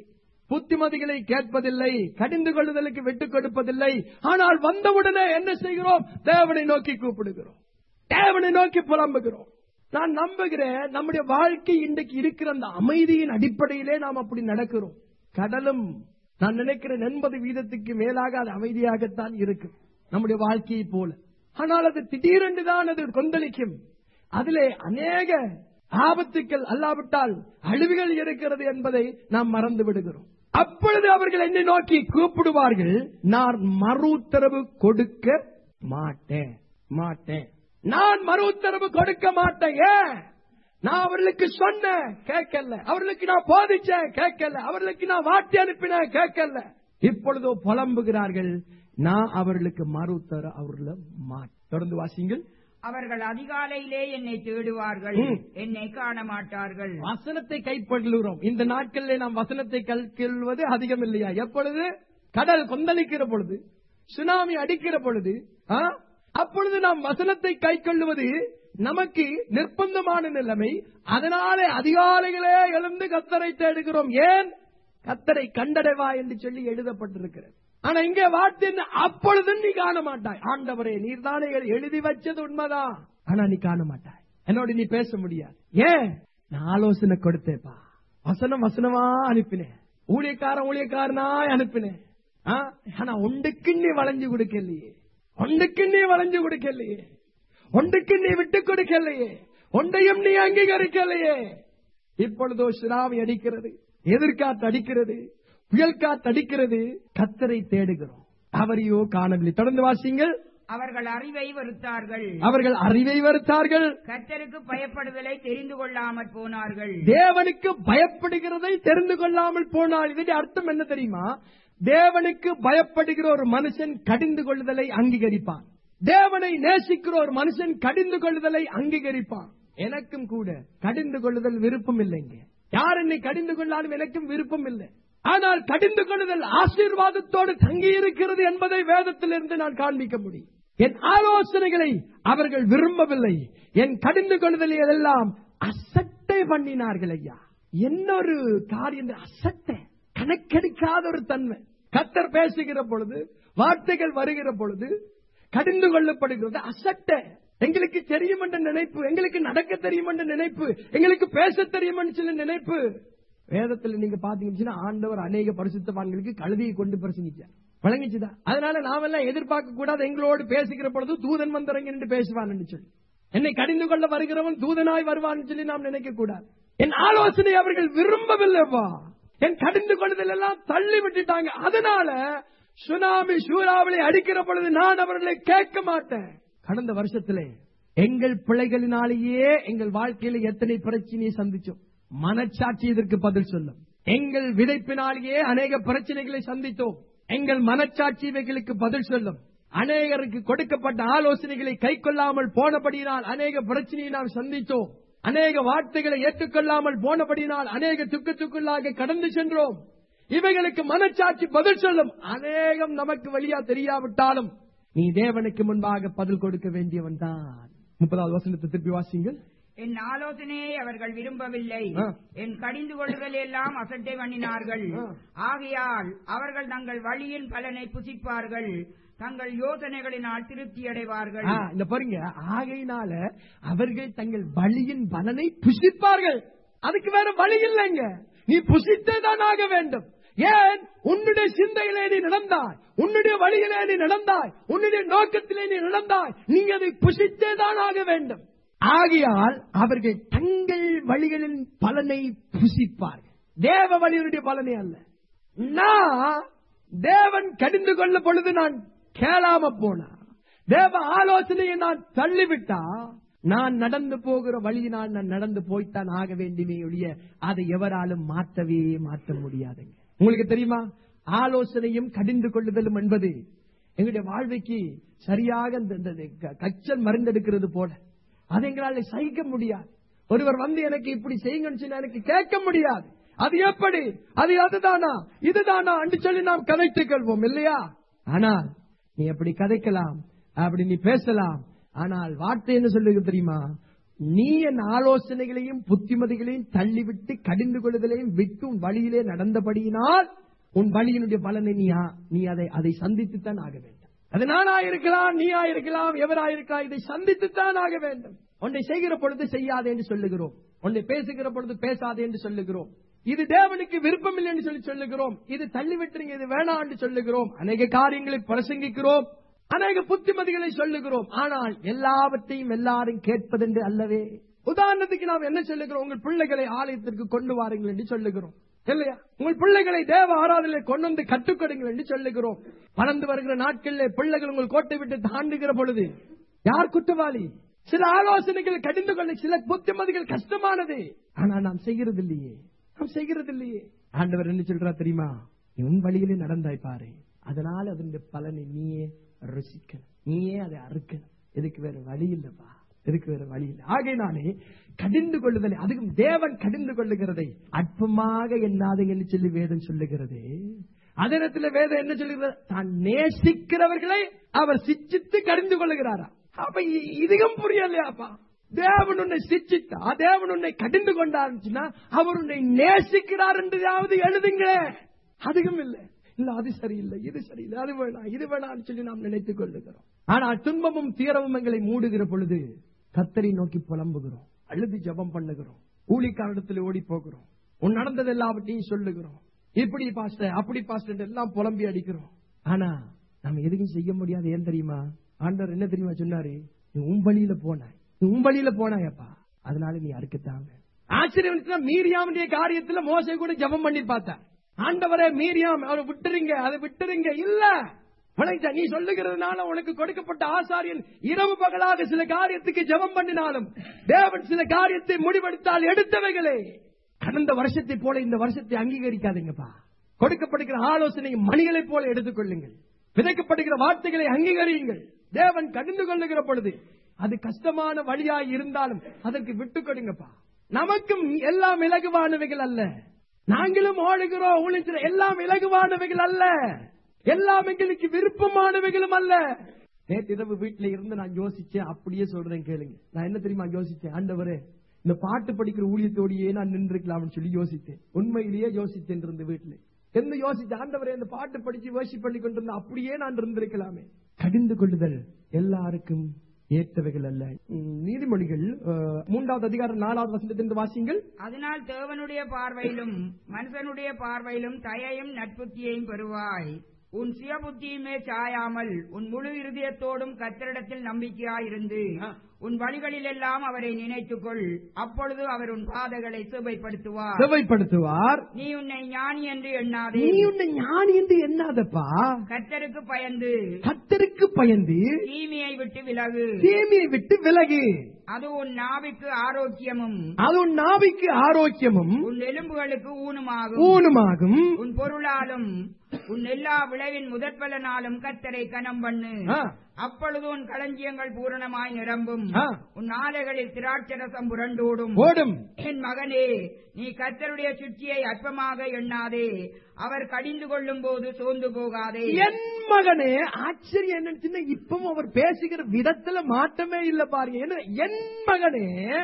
புத்திமதிகளை கேட்பதில்லை கடிந்து கொள்ளுதலுக்கு விட்டுக் கொடுப்பதில்லை ஆனால் வந்தவுடனே என்ன செய்கிறோம் தேவனை நோக்கி கூப்பிடுகிறோம் தேவனை நோக்கி புலம்புகிறோம் நான் நம்புகிறேன் நம்முடைய வாழ்க்கை இன்றைக்கு இருக்கிற அந்த அமைதியின் அடிப்படையிலே நாம் அப்படி நடக்கிறோம் கடலும் நான் நினைக்கிறேன் எண்பது வீதத்துக்கு மேலாக அது அமைதியாகத்தான் இருக்கும் நம்முடைய வாழ்க்கையை போல ஆனால் அது திடீரென்று தான் அது கொந்தளிக்கும் அதிலே அநேக ஆபத்துக்கள் அல்லாவிட்டால் அழிவுகள் இருக்கிறது என்பதை நாம் மறந்து விடுகிறோம் அப்பொழுது அவர்கள் என்னை நோக்கி கூப்பிடுவார்கள் நான் மறு உத்தரவு கொடுக்க மாட்டேன் மாட்டேன் நான் மறு உத்தரவு கொடுக்க மாட்டேன் ஏன் நான் அவர்களுக்கு சொன்னேன் கேட்கல அவர்களுக்கு நான் போதிச்சேன் கேட்கல அவர்களுக்கு நான் வாட்டி அனுப்பினேன் கேட்கல இப்பொழுதோ புலம்புகிறார்கள் நான் அவர்களுக்கு மறு உத்தரவு அவர்கள மாட்டேன் தொடர்ந்து வாசிங்கள் அவர்கள் அதிகாலையிலே என்னை தேடுவார்கள் ம். என்னை காண மாட்டார்கள் வசனத்தை கைப்பற்றுகிறோம் இந்த நாட்களிலே நாம் வசனத்தை கைக்கொள்வது அதிகம் இல்லையா எப்பொழுது கடல் கொந்தளிக்கிற பொழுது சுனாமி அடிக்கிற பொழுது ஆ? அப்பொழுது நாம் வசனத்தை கைக்கொள்ளுவது நமக்கு நிர்பந்தமான நிலைமை அதனாலே அதிகாலைகளே எழுந்து கத்தரை தேடுகிறோம் ஏன் கத்தரை கண்டடைவா என்று சொல்லி எழுதப்பட்டிருக்கிறது ஆனா இங்கே வார்த்தை என்ன? அப்பொழுதும் நீ காண மாட்டாய் ஆண்டவரே நீர் தானே எழுதி வச்சது உண்மைதான் ஆனா நீ காண மாட்டாய் என்னோட நீ பேச முடியாது ஏன் நான் ஆலோசனை கொடுத்தேப்பா வசனம் வசனமா அனுப்பினேன் ஊழியக்காரன் ஊழியக்காரனாய் அனுப்பினேன் ஆ? ஆனா ஒன்றுக்கு நீ வளைஞ்சு கொடுக்கலையே ஒன்றுக்கு நீ வளைஞ்சு கொடுக்கலையே ஒன்றுக்கு நீ விட்டு கொடுக்கலையே ஒன்றையும் நீ அங்கீகரிக்கலையே இப்பொழுதோ சுனாமி அடிக்கிறது எதிர்காத்து அடிக்கிறது புயல் காத்து அடிக்கிறது கத்தரை தேடுகிறோம் அவரையோ காணவில்லை தொடர்ந்து வாசிங்கள் அவர்கள் அறிவை வெறுத்தார்கள் அவர்கள் அறிவை வருத்தார்கள் கர்த்தருக்கு பயப்படுதலை தெரிந்து கொள்ளாமற் போனார்கள் தேவனுக்கு பயப்படுகிறதை தெரிந்து கொள்ளாமல் போனால் இதனுடைய அர்த்தம் என்ன தெரியுமா தேவனுக்கு பயப்படுகிற ஒரு மனுஷன் கடிந்து கொள்ளுதலை அங்கீகரிப்பான் தேவனை நேசிக்கிற ஒரு மனுஷன் கடிந்து கொள்ளுதலை அங்கீகரிப்பான் எனக்கும் கூட கடிந்து கொள்ளுதல் விருப்பம் இல்லைங்க யார் என்னை கடிந்து கொள்ளாலும் எனக்கும் விருப்பம் இல்லை ஆனால் கடிந்து கொள்ளுதல் ஆசீர்வாதத்தோடு தங்கி இருக்கிறது என்பதை வேதத்திலிருந்து நான் காண்பிக்க முடியும் என் ஆலோசனைகளை அவர்கள் விரும்பவில்லை என் கடிந்து கொள்ளுதலை எல்லாம் அசட்டை பண்ணினார்கள் ஐயா என்னொரு காரியம் அசட்டை கணக்கெடுக்காத ஒரு தன்மை கத்தர் பேசுகிற பொழுது வார்த்தைகள் வருகிற பொழுது கடிந்து கொள்ளப்படுகிறது அசட்டை எங்களுக்கு தெரியும் என்ற நினைப்பு எங்களுக்கு நடக்க தெரியும் என்ற நினைப்பு எங்களுக்கு பேச தெரியும் என்று சொல்லி நினைப்பு வேதத்துல நீங்க பாத்தீங்கன்னா ஆண்டவர் அநேக பரிசுத்தவான்களுக்கு கழுதியை கொண்டு பிரசங்கிச்சார் வழங்கிச்சுதா அதனால நாமெல்லாம் எதிர்பார்க்க கூடாது எங்களோடு பேசுகிற பொழுது தூதன் வந்தரங்க என்று பேசுவான் என்று சொல்லி என்னை கடிந்து கொள்ள வருகிறவன் தூதனாய் வருவான் சொல்லி நாம் நினைக்க கூடாது என் ஆலோசனை அவர்கள் விரும்பவில்லைப்பா என் கடிந்து கொள்ளுதல் எல்லாம் தள்ளி விட்டுட்டாங்க அதனால சுனாமி சூறாவளி அடிக்கிற பொழுது நான் அவர்களை கேட்க மாட்டேன் கடந்த வருஷத்திலே எங்கள் பிள்ளைகளினாலேயே எங்கள் வாழ்க்கையில எத்தனை பிரச்சனையை சந்திச்சோம் மனச்சாட்சி இதற்கு பதில் சொல்லும் எங்கள் விதைப்பினாலேயே அநேக பிரச்சனைகளை சந்தித்தோம் எங்கள் மனச்சாட்சி இவைகளுக்கு பதில் சொல்லும் அநேகருக்கு கொடுக்கப்பட்ட ஆலோசனைகளை கை கொள்ளாமல் போனபடியினால் அநேக பிரச்சனையை நாம் சந்தித்தோம் அநேக வார்த்தைகளை ஏற்றுக்கொள்ளாமல் போனபடியினால் அநேக துக்கத்துக்குள்ளாக கடந்து சென்றோம் இவைகளுக்கு மனச்சாட்சி பதில் சொல்லும் அநேகம் நமக்கு வழியா தெரியாவிட்டாலும் நீ தேவனுக்கு முன்பாக பதில் கொடுக்க வேண்டியவன் தான் முப்பதாவது வசனத்தை திருப்பி வாசிங்கள் என் ஆலோசனையை அவர்கள் விரும்பவில்லை ஆ. என் கடிந்து கொள்ளுதல் எல்லாம் அசட்டை பண்ணினார்கள் ஆ. ஆகையால் அவர்கள் தங்கள் வழியின் பலனை புசிப்பார்கள் தங்கள் யோசனைகளினால் திருப்தி அடைவார்கள் ஆ, இந்த பாருங்க ஆகையினால அவர்கள் தங்கள் வழியின் பலனை புசிப்பார்கள் அதுக்கு வேற வழி இல்லைங்க நீ புசித்தே தான் ஆக வேண்டும் ஏன் உன்னுடைய சிந்தையிலே நீ நடந்தாய் உன்னுடைய வழியிலே நீ நடந்தாய் உன்னுடைய நோக்கத்திலே நீ நடந்தாய் நீ அதை புசித்தே தான் ஆக வேண்டும் ஆகையால் அவர்கள் தங்கள் வழிகளின் பலனை புசிப்பார்கள் தேவ வழியினுடைய பலனை அல்ல நான் தேவன் கடிந்து கொள்ள பொழுது நான் கேளாம போனா தேவ ஆலோசனையை நான் தள்ளிவிட்டா நான் நடந்து போகிற வழியினால் நான் நடந்து போய்த்தான் ஆக வேண்டுமே ஒழிய அதை எவராலும் மாற்றவே மாற்ற முடியாதுங்க உங்களுக்கு தெரியுமா ஆலோசனையும் கடிந்து கொள்ளுதலும் என்பது எங்களுடைய வாழ்வைக்கு சரியாக இந்த- இந்த க- கச்சல் மருந்தெடுக்கிறது போல அதை எங்களால் சகிக்க முடியாது ஒருவர் வந்து எனக்கு இப்படி செய்யுங்கன்னு சொன்னா எனக்கு கேட்க முடியாது அது எப்படி அது அதுதானா இதுதானா என்று சொல்லி நாம் கதைத்துக் கொள்வோம் இல்லையா ஆனால் நீ அப்படி கதைக்கலாம் அப்படி நீ பேசலாம் ஆனால் வார்த்தை என்ன சொல்லுது தெரியுமா நீ என் ஆலோசனைகளையும் புத்திமதிகளையும் தள்ளிவிட்டு கடிந்து கொள்ளுதலையும் விட்டு உன் வழியிலே நடந்தபடியினால் உன் வழியினுடைய பலனை நீ ஆ- நீ அதை அதை சந்தித்துத்தான் ஆக வேண்டும் அது நானா இருக்கலாம் நீயா இருக்கலாம் எவராயிருக்கலாம் இதை சந்தித்துத்தான் ஆக வேண்டும் ஒன்றை செய்கிற பொழுது செய்யாதே என்று சொல்லுகிறோம் ஒன்றை பேசுகிற பொழுது பேசாதே என்று சொல்லுகிறோம் இது தேவனுக்கு விருப்பம் இல்லை என்று சொல்லி சொல்லுகிறோம் இது தள்ளிவிட்டுறீங்க இது வேணாம் என்று சொல்லுகிறோம் அநேக காரியங்களை பிரசங்கிக்கிறோம் அநேக புத்திமதிகளை சொல்லுகிறோம் ஆனால் எல்லாவற்றையும் எல்லாரும் கேட்பதென்று அல்லவே உதாரணத்துக்கு நாம் என்ன சொல்லுகிறோம் உங்கள் பிள்ளைகளை ஆலயத்திற்கு கொண்டு வாருங்கள் என்று சொல்லுகிறோம் இல்லையா உங்கள் பிள்ளைகளை தேவ ஆராதனை கொண்டு வந்து கற்றுக் கொடுங்கள் என்று சொல்லுகிறோம் வளர்ந்து வருகிற நாட்களில் பிள்ளைகள் உங்கள் கோட்டை விட்டு தாண்டுகிற பொழுது யார் குற்றவாளி சில ஆலோசனைகள் கடிந்து கொள்ள சில புத்திமதிகள் கஷ்டமானது ஆனா நாம் செய்கிறது இல்லையே நாம் செய்கிறது இல்லையே ஆண்டவர் என்ன சொல்றா தெரியுமா நீ உன் வழியிலே நடந்தாய் பாரு அதனால அதனுடைய பலனை நீயே ருசிக்கணும் நீயே அதை அறுக்கணும் இதுக்கு வேற வழி இல்லப்பா இதுக்கு வேற வழி இல்லை ஆகையினாலே கடிந்து கொள்ளுதலை அதுக்கும் தேவன் கடிந்து கொள்ளுகிறதை அற்பமாக எண்ணாதீங்கன்னு சொல்லி வேதம் சொல்லுகிறது அதே நேரத்தில் வேதம் என்ன சொல்லுகிறது தான் நேசிக்கிறவர்களை அவர் சிச்சித்து கடிந்து கொள்ளுகிறாரா அப்ப இ- இதுவும் புரியலையாப்பா தேவன் உன்னை சிச்சித்தா தேவன் உன்னை கடிந்து கொண்டாருச்சுன்னா அவர் உன்னை நேசிக்கிறார் என்றாவது எழுதுங்க அதுவும் இல்லை இல்ல அது சரியில்லை இது சரியில்லை அது வேணாம் இது வேணாம்னு சொல்லி நாம் நினைத்துக் கொள்ளுகிறோம் ஆனால் துன்பமும் தீரமும் எங்களை மூடுகிற பொழுது கத்தரை நோக்கி புலம்புகிறோம் அழுது ஜெபம் பண்ணுகிறோம் ஊழிக்காரிடத்தில் ஓடி போகிறோம் உன் நடந்தது எல்லாவற்றையும் சொல்லுகிறோம் இப்படி பாஸ்டர் அப்படி பாஸ்டர் எல்லாம் புலம்பி அடிக்கிறோம் ஆனா நம்ம எதுவும் செய்ய முடியாது ஏன் தெரியுமா ஆண்டவர் என்ன தெரியுமா சொன்னாரு நீ உன் வழியில போனாய் நீ உன் வழியில போனாயப்பா அதனால நீ அறுக்கத்தான் வேணும். ஆச்சரியம் இருந்துச்சுன்னா மீரியாமுடைய காரியத்துல மோசை கூட ஜெபம் பண்ணி பார்த்தார் ஆண்டவரே மீரியாம் அவரை விட்டுருங்க அதை விட்டுருங்க இல்ல வளைஞ்சா நீ சொல்லுகிறதுனால உனக்கு கொடுக்கப்பட்ட ஆசாரியன் இரவு பகலாக சில காரியத்துக்கு ஜெபம் பண்ணினாலும் தேவன் சில காரியத்தை முடிவெடுத்தால் எடுத்தவைகளே கடந்த வருஷத்தை போல இந்த வருஷத்தை அங்கீகரிக்காதீங்கப்பா கொடுக்கப்படுகிற ஆலோசனை மணிகளைப் போல எடுத்துக்கொள்ளுங்கள் விதைக்கப்படுகிற வார்த்தைகளை அங்கீகரியுங்கள் தேவன் கடிந்து கொள்ளுகிற பொழுது அது கஷ்டமான வழியாய் இருந்தாலும் அதற்கு விட்டுக் கொடுங்கப்பா நமக்கும் எல்லாம் இலகுவானவைகள் அல்ல நாங்களும் ஓடுகிறோம் ஊழியத்தில் எல்லாம் இலகுவானவைகள் அல்ல எல்லாம் எங்களுக்கு விருப்பமானவைகளும் அல்ல நேற்று இரவு வீட்டுல இருந்து நான் யோசிச்சேன் அப்படியே சொல்றேன் கேளுங்க நான் என்ன தெரியுமா யோசிச்சேன் ஆண்டவரே இந்த பாட்டு படிக்கிற ஊழியத்தோடையே நான் நின்றுக்கலாம்னு சொல்லி யோசித்தேன் உண்மையிலேயே யோசித்தேன் இருந்த வீட்டுல என்ன யோசிச்சேன் ஆண்டவரே இந்த பாட்டு படிச்சு வேஷி பண்ணி கொண்டிருந்த அப்படியே நான் இருந்திருக்கலாமே கடிந்து கொள்ளுதல் எல்லாருக்கும் ஏற்றவைகள் அல்ல உம், நீதிமொழிகள் அஹ், மூன்றாவது அதிகாரம் நாலாவது வசனத்திலிருந்து வாசிங்கள் அதனால் தேவனுடைய பார்வையிலும் மனுஷனுடைய பார்வையிலும் தயையும் நட்புத்தியையும் பெறுவாய் உன் சுய புத்தியுமே சாயாமல் உன் முழு இருதயத்தோடும் கத்தரிடத்தில் நம்பிக்கையாயிருந்து ஆ. உன் வழிகளிலெல்லாம் அவரை நினைத்துக்கொள் அப்பொழுது அவர் உன் பாதைகளை சுபைப்படுத்துவார் செவைப்படுத்துவார் நீ உன்னை ஞானி என்று எண்ணாதே நீ உன்னை ஞானி என்று எண்ணாதப்பா கர்த்தருக்கு பயந்து கத்தருக்கு பயந்து தீமையை விட்டு விலகு தீமையை விட்டு விலகு அது உன் நாவிக்கு ஆரோக்கியமும் அது உன் நாவிக்கு ஆரோக்கியமும் உன் எலும்புகளுக்கு ஊனுமாகும் ஊனுமாகும் உன் பொருளாலும் உன் எல்லா விளைவின் முதற்பலனாலும் கத்தரை கனம் பண்ணு ஆ. அப்பொழுது உன் களஞ்சியங்கள் பூரணமாய் நிரம்பும் ஆ. உன் ஆலைகளில் திராட்சரசம் புரண்டோடும் ஓடும் என் மகனே நீ கத்தருடைய சுற்றியை அற்பமாக எண்ணாதே அவர் கடிந்து கொள்ளும் போது சோர்ந்து போகாதே என் மகனே ஆச்சரியம் என்னன்னு இப்பவும் அவர் பேசுகிற விதத்துல மாற்றமே இல்ல பாருங்க என்ன என் மகனே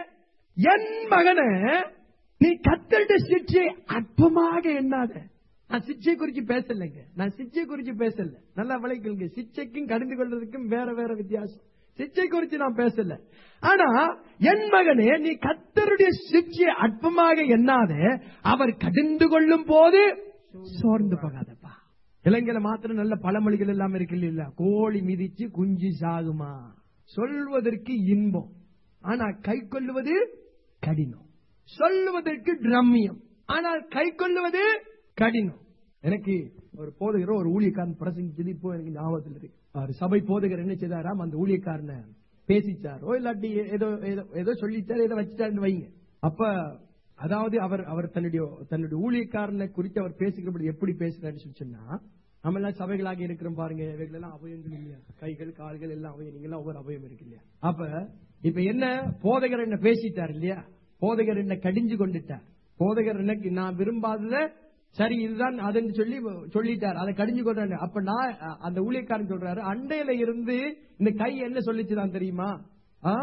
என் மகனே நீ கத்தருடைய சிற்றை அற்பமாக எண்ணாத நான் சிச்சை குறிச்சு பேசலைங்க நான் சிச்சை குறிச்சு பேசல நல்லா விளைக்கலுங்க சிச்சைக்கும் கடிந்து கொள்றதுக்கும் வேற வேற வித்தியாசம் சிச்சை குறிச்சு நான் பேசல ஆனா என் மகனே நீ கத்தருடைய சிச்சையை அற்பமாக எண்ணாத அவர் கடிந்து கொள்ளும் போது சோர்ந்து போகாதப்பா இலங்கையில மாத்திரம் நல்ல பழமொழிகள் எல்லாம் இருக்கு இல்ல கோழி மிதிச்சு குஞ்சு சாகுமா சொல்வதற்கு இன்பம் ஆனா கை கொள்ளுவது கடினம் சொல்லுவதற்கு ரம்மியம் ஆனால் கை கொள்ளுவது கடினம் எனக்கு ஒரு போதகர் ஒரு ஊழியக்காரன் பிரசங்கிச்சது இப்போ எனக்கு ஞாபகத்தில் இருக்கு அவர் சபை போதகர் என்ன செய்தாராம் அந்த ஊழியக்காரனை பேசிச்சாரோ இல்லாட்டி ஏதோ ஏதோ- ஏதோ சொல்லிச்சாரு ஏதோ வச்சுட்டாருன்னு வைங்க அப்ப அதாவது அவர் அவர் தன்னுடைய தன்னுடைய ஊழியக்காரனை குறித்து அவர் பேசுகிறபடி எப்படி பேசுறாருன்னு சொல்லி சொன்னா நம்ம எல்லாம் சபைகளாக இருக்கிறோம் பாருங்க இவைகள் எல்லாம் அவயங்கள் இல்லையா கைகள் கால்கள் எல்லாம் அவயம் நீங்க எல்லாம் ஒவ்வொரு அவயம் இருக்கு இல்லையா அப்ப இப்ப என்ன போதகர் என்ன பேசிட்டார் இல்லையா போதகர் என்ன கடிஞ்சு கொண்டுட்டார் போதகர் எனக்கு நான் விரும்பாதத சரி இதுதான் அதுன்னு சொல்லி சொல்லிட்டார் அதை கடிஞ்சு கொண்டாரு அப்ப நான் அ- அந்த ஊழியக்காரன் சொல்றாரு அண்டையில இருந்து இந்த கை என்ன சொல்லிச்சுதான் தெரியுமா ஆ?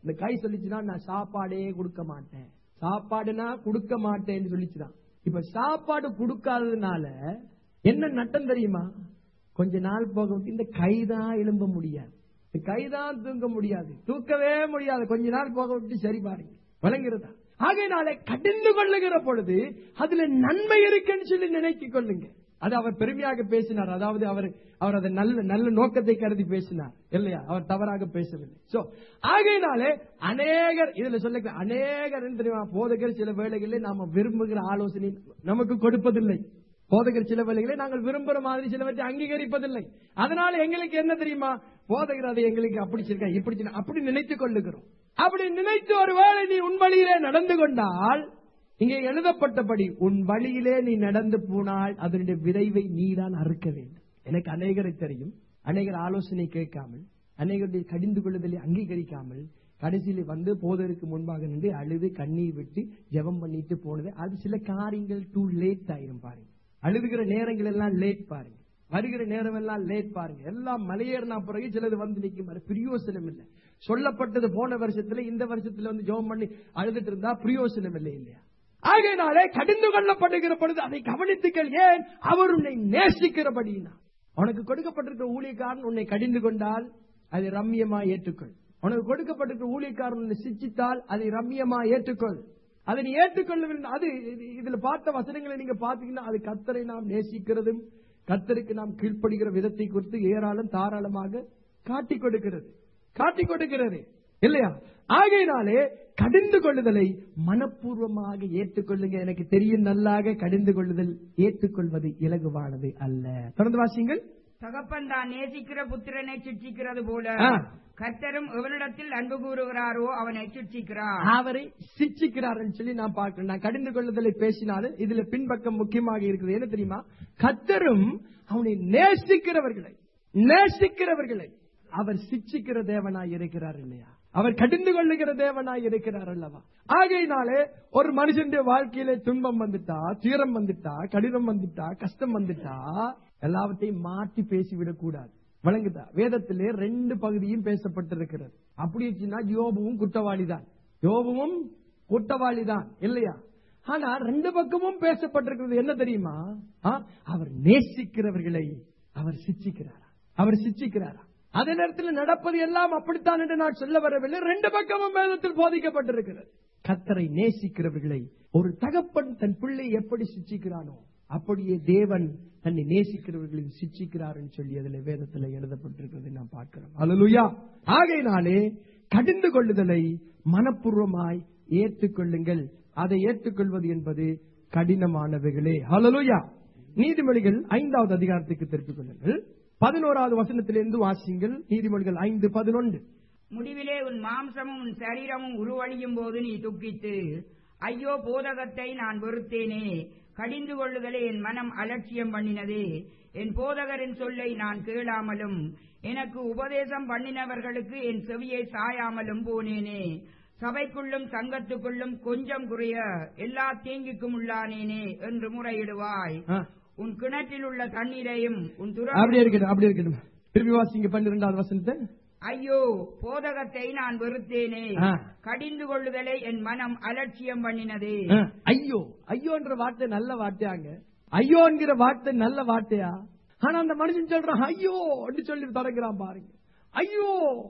இந்த கை சொல்லிச்சுன்னா நான் சாப்பாடே கொடுக்க மாட்டேன் சாப்பாடுனா கொடுக்க மாட்டேன்னு சொல்லிச்சுதான் இப்ப சாப்பாடு கொடுக்காததுனால என்ன நட்டம் தெரியுமா கொஞ்ச நாள் போக விட்டு இந்த கைதான் எழும்ப முடியாது இந்த கைதான் தூங்க முடியாது தூக்கவே முடியாது கொஞ்ச நாள் போக விட்டு சரி பாருங்க வழங்குறதா ஆகையினாலே கடிந்து கொள்ளுகிற பொழுது அதுல நன்மை இருக்குன்னு சொல்லி நினைத்துக் கொள்ளுங்க அது அவர் பெருமையாக பேசினார் அதாவது அவர் அவர் அதை நல்ல நல்ல நோக்கத்தை கருதி பேசினார் இல்லையா அவர் தவறாக பேசவில்லை சோ ஆகையினாலே அநேகர் இதுல சொல்ல அநேகர் என்ன தெரியுமா போதகர் சில வேளைகளில் நாம விரும்புகிற ஆலோசனை நமக்கு கொடுப்பதில்லை போதகர் சில வேளைகளை நாங்கள் விரும்புற மாதிரி சிலவற்றை அங்கீகரிப்பதில்லை அதனால எங்களுக்கு என்ன தெரியுமா போதகர் அதை எங்களுக்கு அப்படி சொல்லிருக்கா இப்படி சொல்லிருக்கா, அப்படி நினைத்துக் கொள்ளுகிறோம் அப்படி நினைத்து ஒருவேளை நீ உன் வழியிலே நடந்து கொண்டால் இங்கே எழுதப்பட்டபடி உன் வழியிலே நீ நடந்து போனால் அதனுடைய விரைவை நீதான் அறுக்க வேண்டும் எனக்கு அநேகரை தெரியும் அநேகர் ஆலோசனை கேட்காமல் அநேகருடைய கடிந்து கொள்ளுதலை அங்கீகரிக்காமல் கடைசியில் வந்து போதருக்கு முன்பாக நின்று அழுது கண்ணீர் விட்டு ஜெபம் பண்ணிட்டு போனது அது சில காரியங்கள் டூ லேட் ஆயிரும் பாருங்க அழுதுகிற நேரங்கள் எல்லாம் லேட் பாருங்க வருகிற நேரம் எல்லாம் லேட் பாருங்க எல்லாம் மலையேறினா பிறகு சிலது வந்து நிற்கும் அது பிரயோசனம் இல்லை சொல்லப்பட்டது போன வருஷத்துல இந்த வருஷத்துல வந்து ஜெபம் பண்ணி அழுதுட்டு இருந்தா பிரயோசனம் இல்லை இல்லையா ஆகையினாலே கடிந்து கொள்ளப்படுகிற பொழுது அதை கவனித்துக்கள் ஏன் அவர் உன்னை நேசிக்கிறபடினா உனக்கு கொடுக்கப்பட்டிருக்கிற ஊழியக்காரன் உன்னை கடிந்து கொண்டால் அதை ரம்யமா ஏற்றுக்கொள் உனக்கு கொடுக்கப்பட்டிருக்கிற ஊழியக்காரன் உன்னை சிச்சித்தால் அதை ரம்யமா ஏற்றுக்கொள் அதை நீ ஏற்றுக்கொள்ள வேண்டும் அது இது- இதுல பார்த்த வசனங்களை நீங்க பாத்தீங்கன்னா அது கத்தரை நாம் நேசிக்கிறதும் கத்தருக்கு நாம் கீழ்ப்படுகிற விதத்தை குறித்து ஏராளம் தாராளமாக காட்டிக் கொடுக்கிறது காட்டிக் கொடுக்கிறது இல்லையா ஆகையினாலே கடிந்து கொள்ளுதலை மனப்பூர்வமாக ஏற்றுக்கொள்ளுங்க எனக்கு தெரியும் நல்லாக கடிந்து கொள்ளுதல் ஏற்றுக்கொள்வது இலகுவானது அல்ல தொடர்ந்து வாசிங்கள் தகப்பன் தான் நேசிக்கிற புத்திரனை சிட்சிக்கிறது போல ஆ. கர்த்தரும் எவனிடத்தில் அன்பு கூறுகிறாரோ அவனை சிட்சிக்கிறார் அவரை சிச்சிக்கிறார்னு சொல்லி நான் பார்க்கிறேன் நான் கடிந்து கொள்ளுதலை பேசினாலும் இதுல பின்பக்கம் முக்கியமாக இருக்குது என்ன தெரியுமா கத்தரும் அவனை நேசிக்கிறவர்களை நேசிக்கிறவர்களை அவர் சிச்சிக்கிற தேவனாய் இருக்கிறார் இல்லையா அவர் கடிந்து கொள்ளுகிற தேவனாய் இருக்கிறார் அல்லவா ஆகையினாலே ஒரு மனுஷனுடைய வாழ்க்கையில துன்பம் வந்துட்டா தீரம் வந்துட்டா கடினம் வந்துட்டா கஷ்டம் வந்துட்டா எல்லாவற்றையும் மாற்றி பேசிவிடக் கூடாது வழங்குதா வேதத்திலே ரெண்டு பகுதியும் பேசப்பட்டிருக்கிறது அப்படி வச்சுன்னா யோபுவும் குற்றவாளி தான் யோபுவும் குற்றவாளி தான் இல்லையா ஆனா ரெண்டு பக்கமும் பேசப்பட்டிருக்கிறது என்ன தெரியுமா ஆ, அவர் நேசிக்கிறவர்களை அவர் சிச்சிக்கிறாரா அவர் சிச்சிக்கிறாரா அதே நேரத்தில் நடப்பது எல்லாம் அப்படித்தான் என்று நான் சொல்ல வரவில்லை ரெண்டு பக்கமும் வேதத்தில் போதிக்கப்பட்டிருக்கிறது கத்தரை நேசிக்கிறவர்களை ஒரு தகப்பன் தன் பிள்ளை எப்படி சிச்சிக்கிறானோ அப்படியே தேவன் தன்னை நேசிக்கிறவர்களை சிச்சிக்கிறார் சொல்லி அதுல வேதத்துல எழுதப்பட்டிருக்கிறதை நாம் பார்க்கிறோம் அல்லேலூயா ஆகையினாலே கடிந்து கொள்ளுதலை மனப்பூர்வமாய் ஏற்றுக்கொள்ளுங்கள் அதை ஏற்றுக்கொள்வது என்பது கடினமானவைகளே ஹalleluya நீதிமொழிகள் ஐந்தாவது அதிகாரத்துக்கு திருப்பிக் கொள்ளுங்கள் பதினோராவது வசனத்திலிருந்து வாசிங்கள் நீதிமொழிகள் ஐந்து பதினொன்று முடிவிலே உன் மாம்சமும் உன் சரீரமும் உருவழியும் போது நீ துக்கித்து ஐயோ போதகத்தை நான் வெறுத்தேனே கடிந்து கொள்ளுதலே என் மனம் அலட்சியம் பண்ணினதே என் போதகரின் சொல்லை நான் கேளாமலும் எனக்கு உபதேசம் பண்ணினவர்களுக்கு என் செவியை சாயாமலும் போனேனே சபைக்குள்ளும் சங்கத்துக்குள்ளும் கொஞ்சம் குறைய எல்லா தீங்குக்கும் உள்ளானேனே என்று முறையிடுவாய் ஆ, உன் கிணற்றில் உள்ள தண்ணீரையும் உன் துற அப்படியே இருக்கட்டும் அப்படியே இருக்கட்டும் திருப்பி வாசிங்க பன்னிரெண்டாவது வசனத்தை ஐயோ போதகத்தை நான் வெறுத்தேனே ஆ. கடிந்து கொள்ளுதலை என் மனம் அலட்சியம் பண்ணினதே ஆ, ஐயோ ஐயோன்ற வார்த்தை நல்ல வார்த்தையாங்க ஐயோங்கிற வார்த்தை நல்ல வார்த்தையா ஆனா அந்த மனுஷன் சொல்றான் ஐயோ அப்படின்னு சொல்லி தொடங்குறான் பாருங்க ஐயோ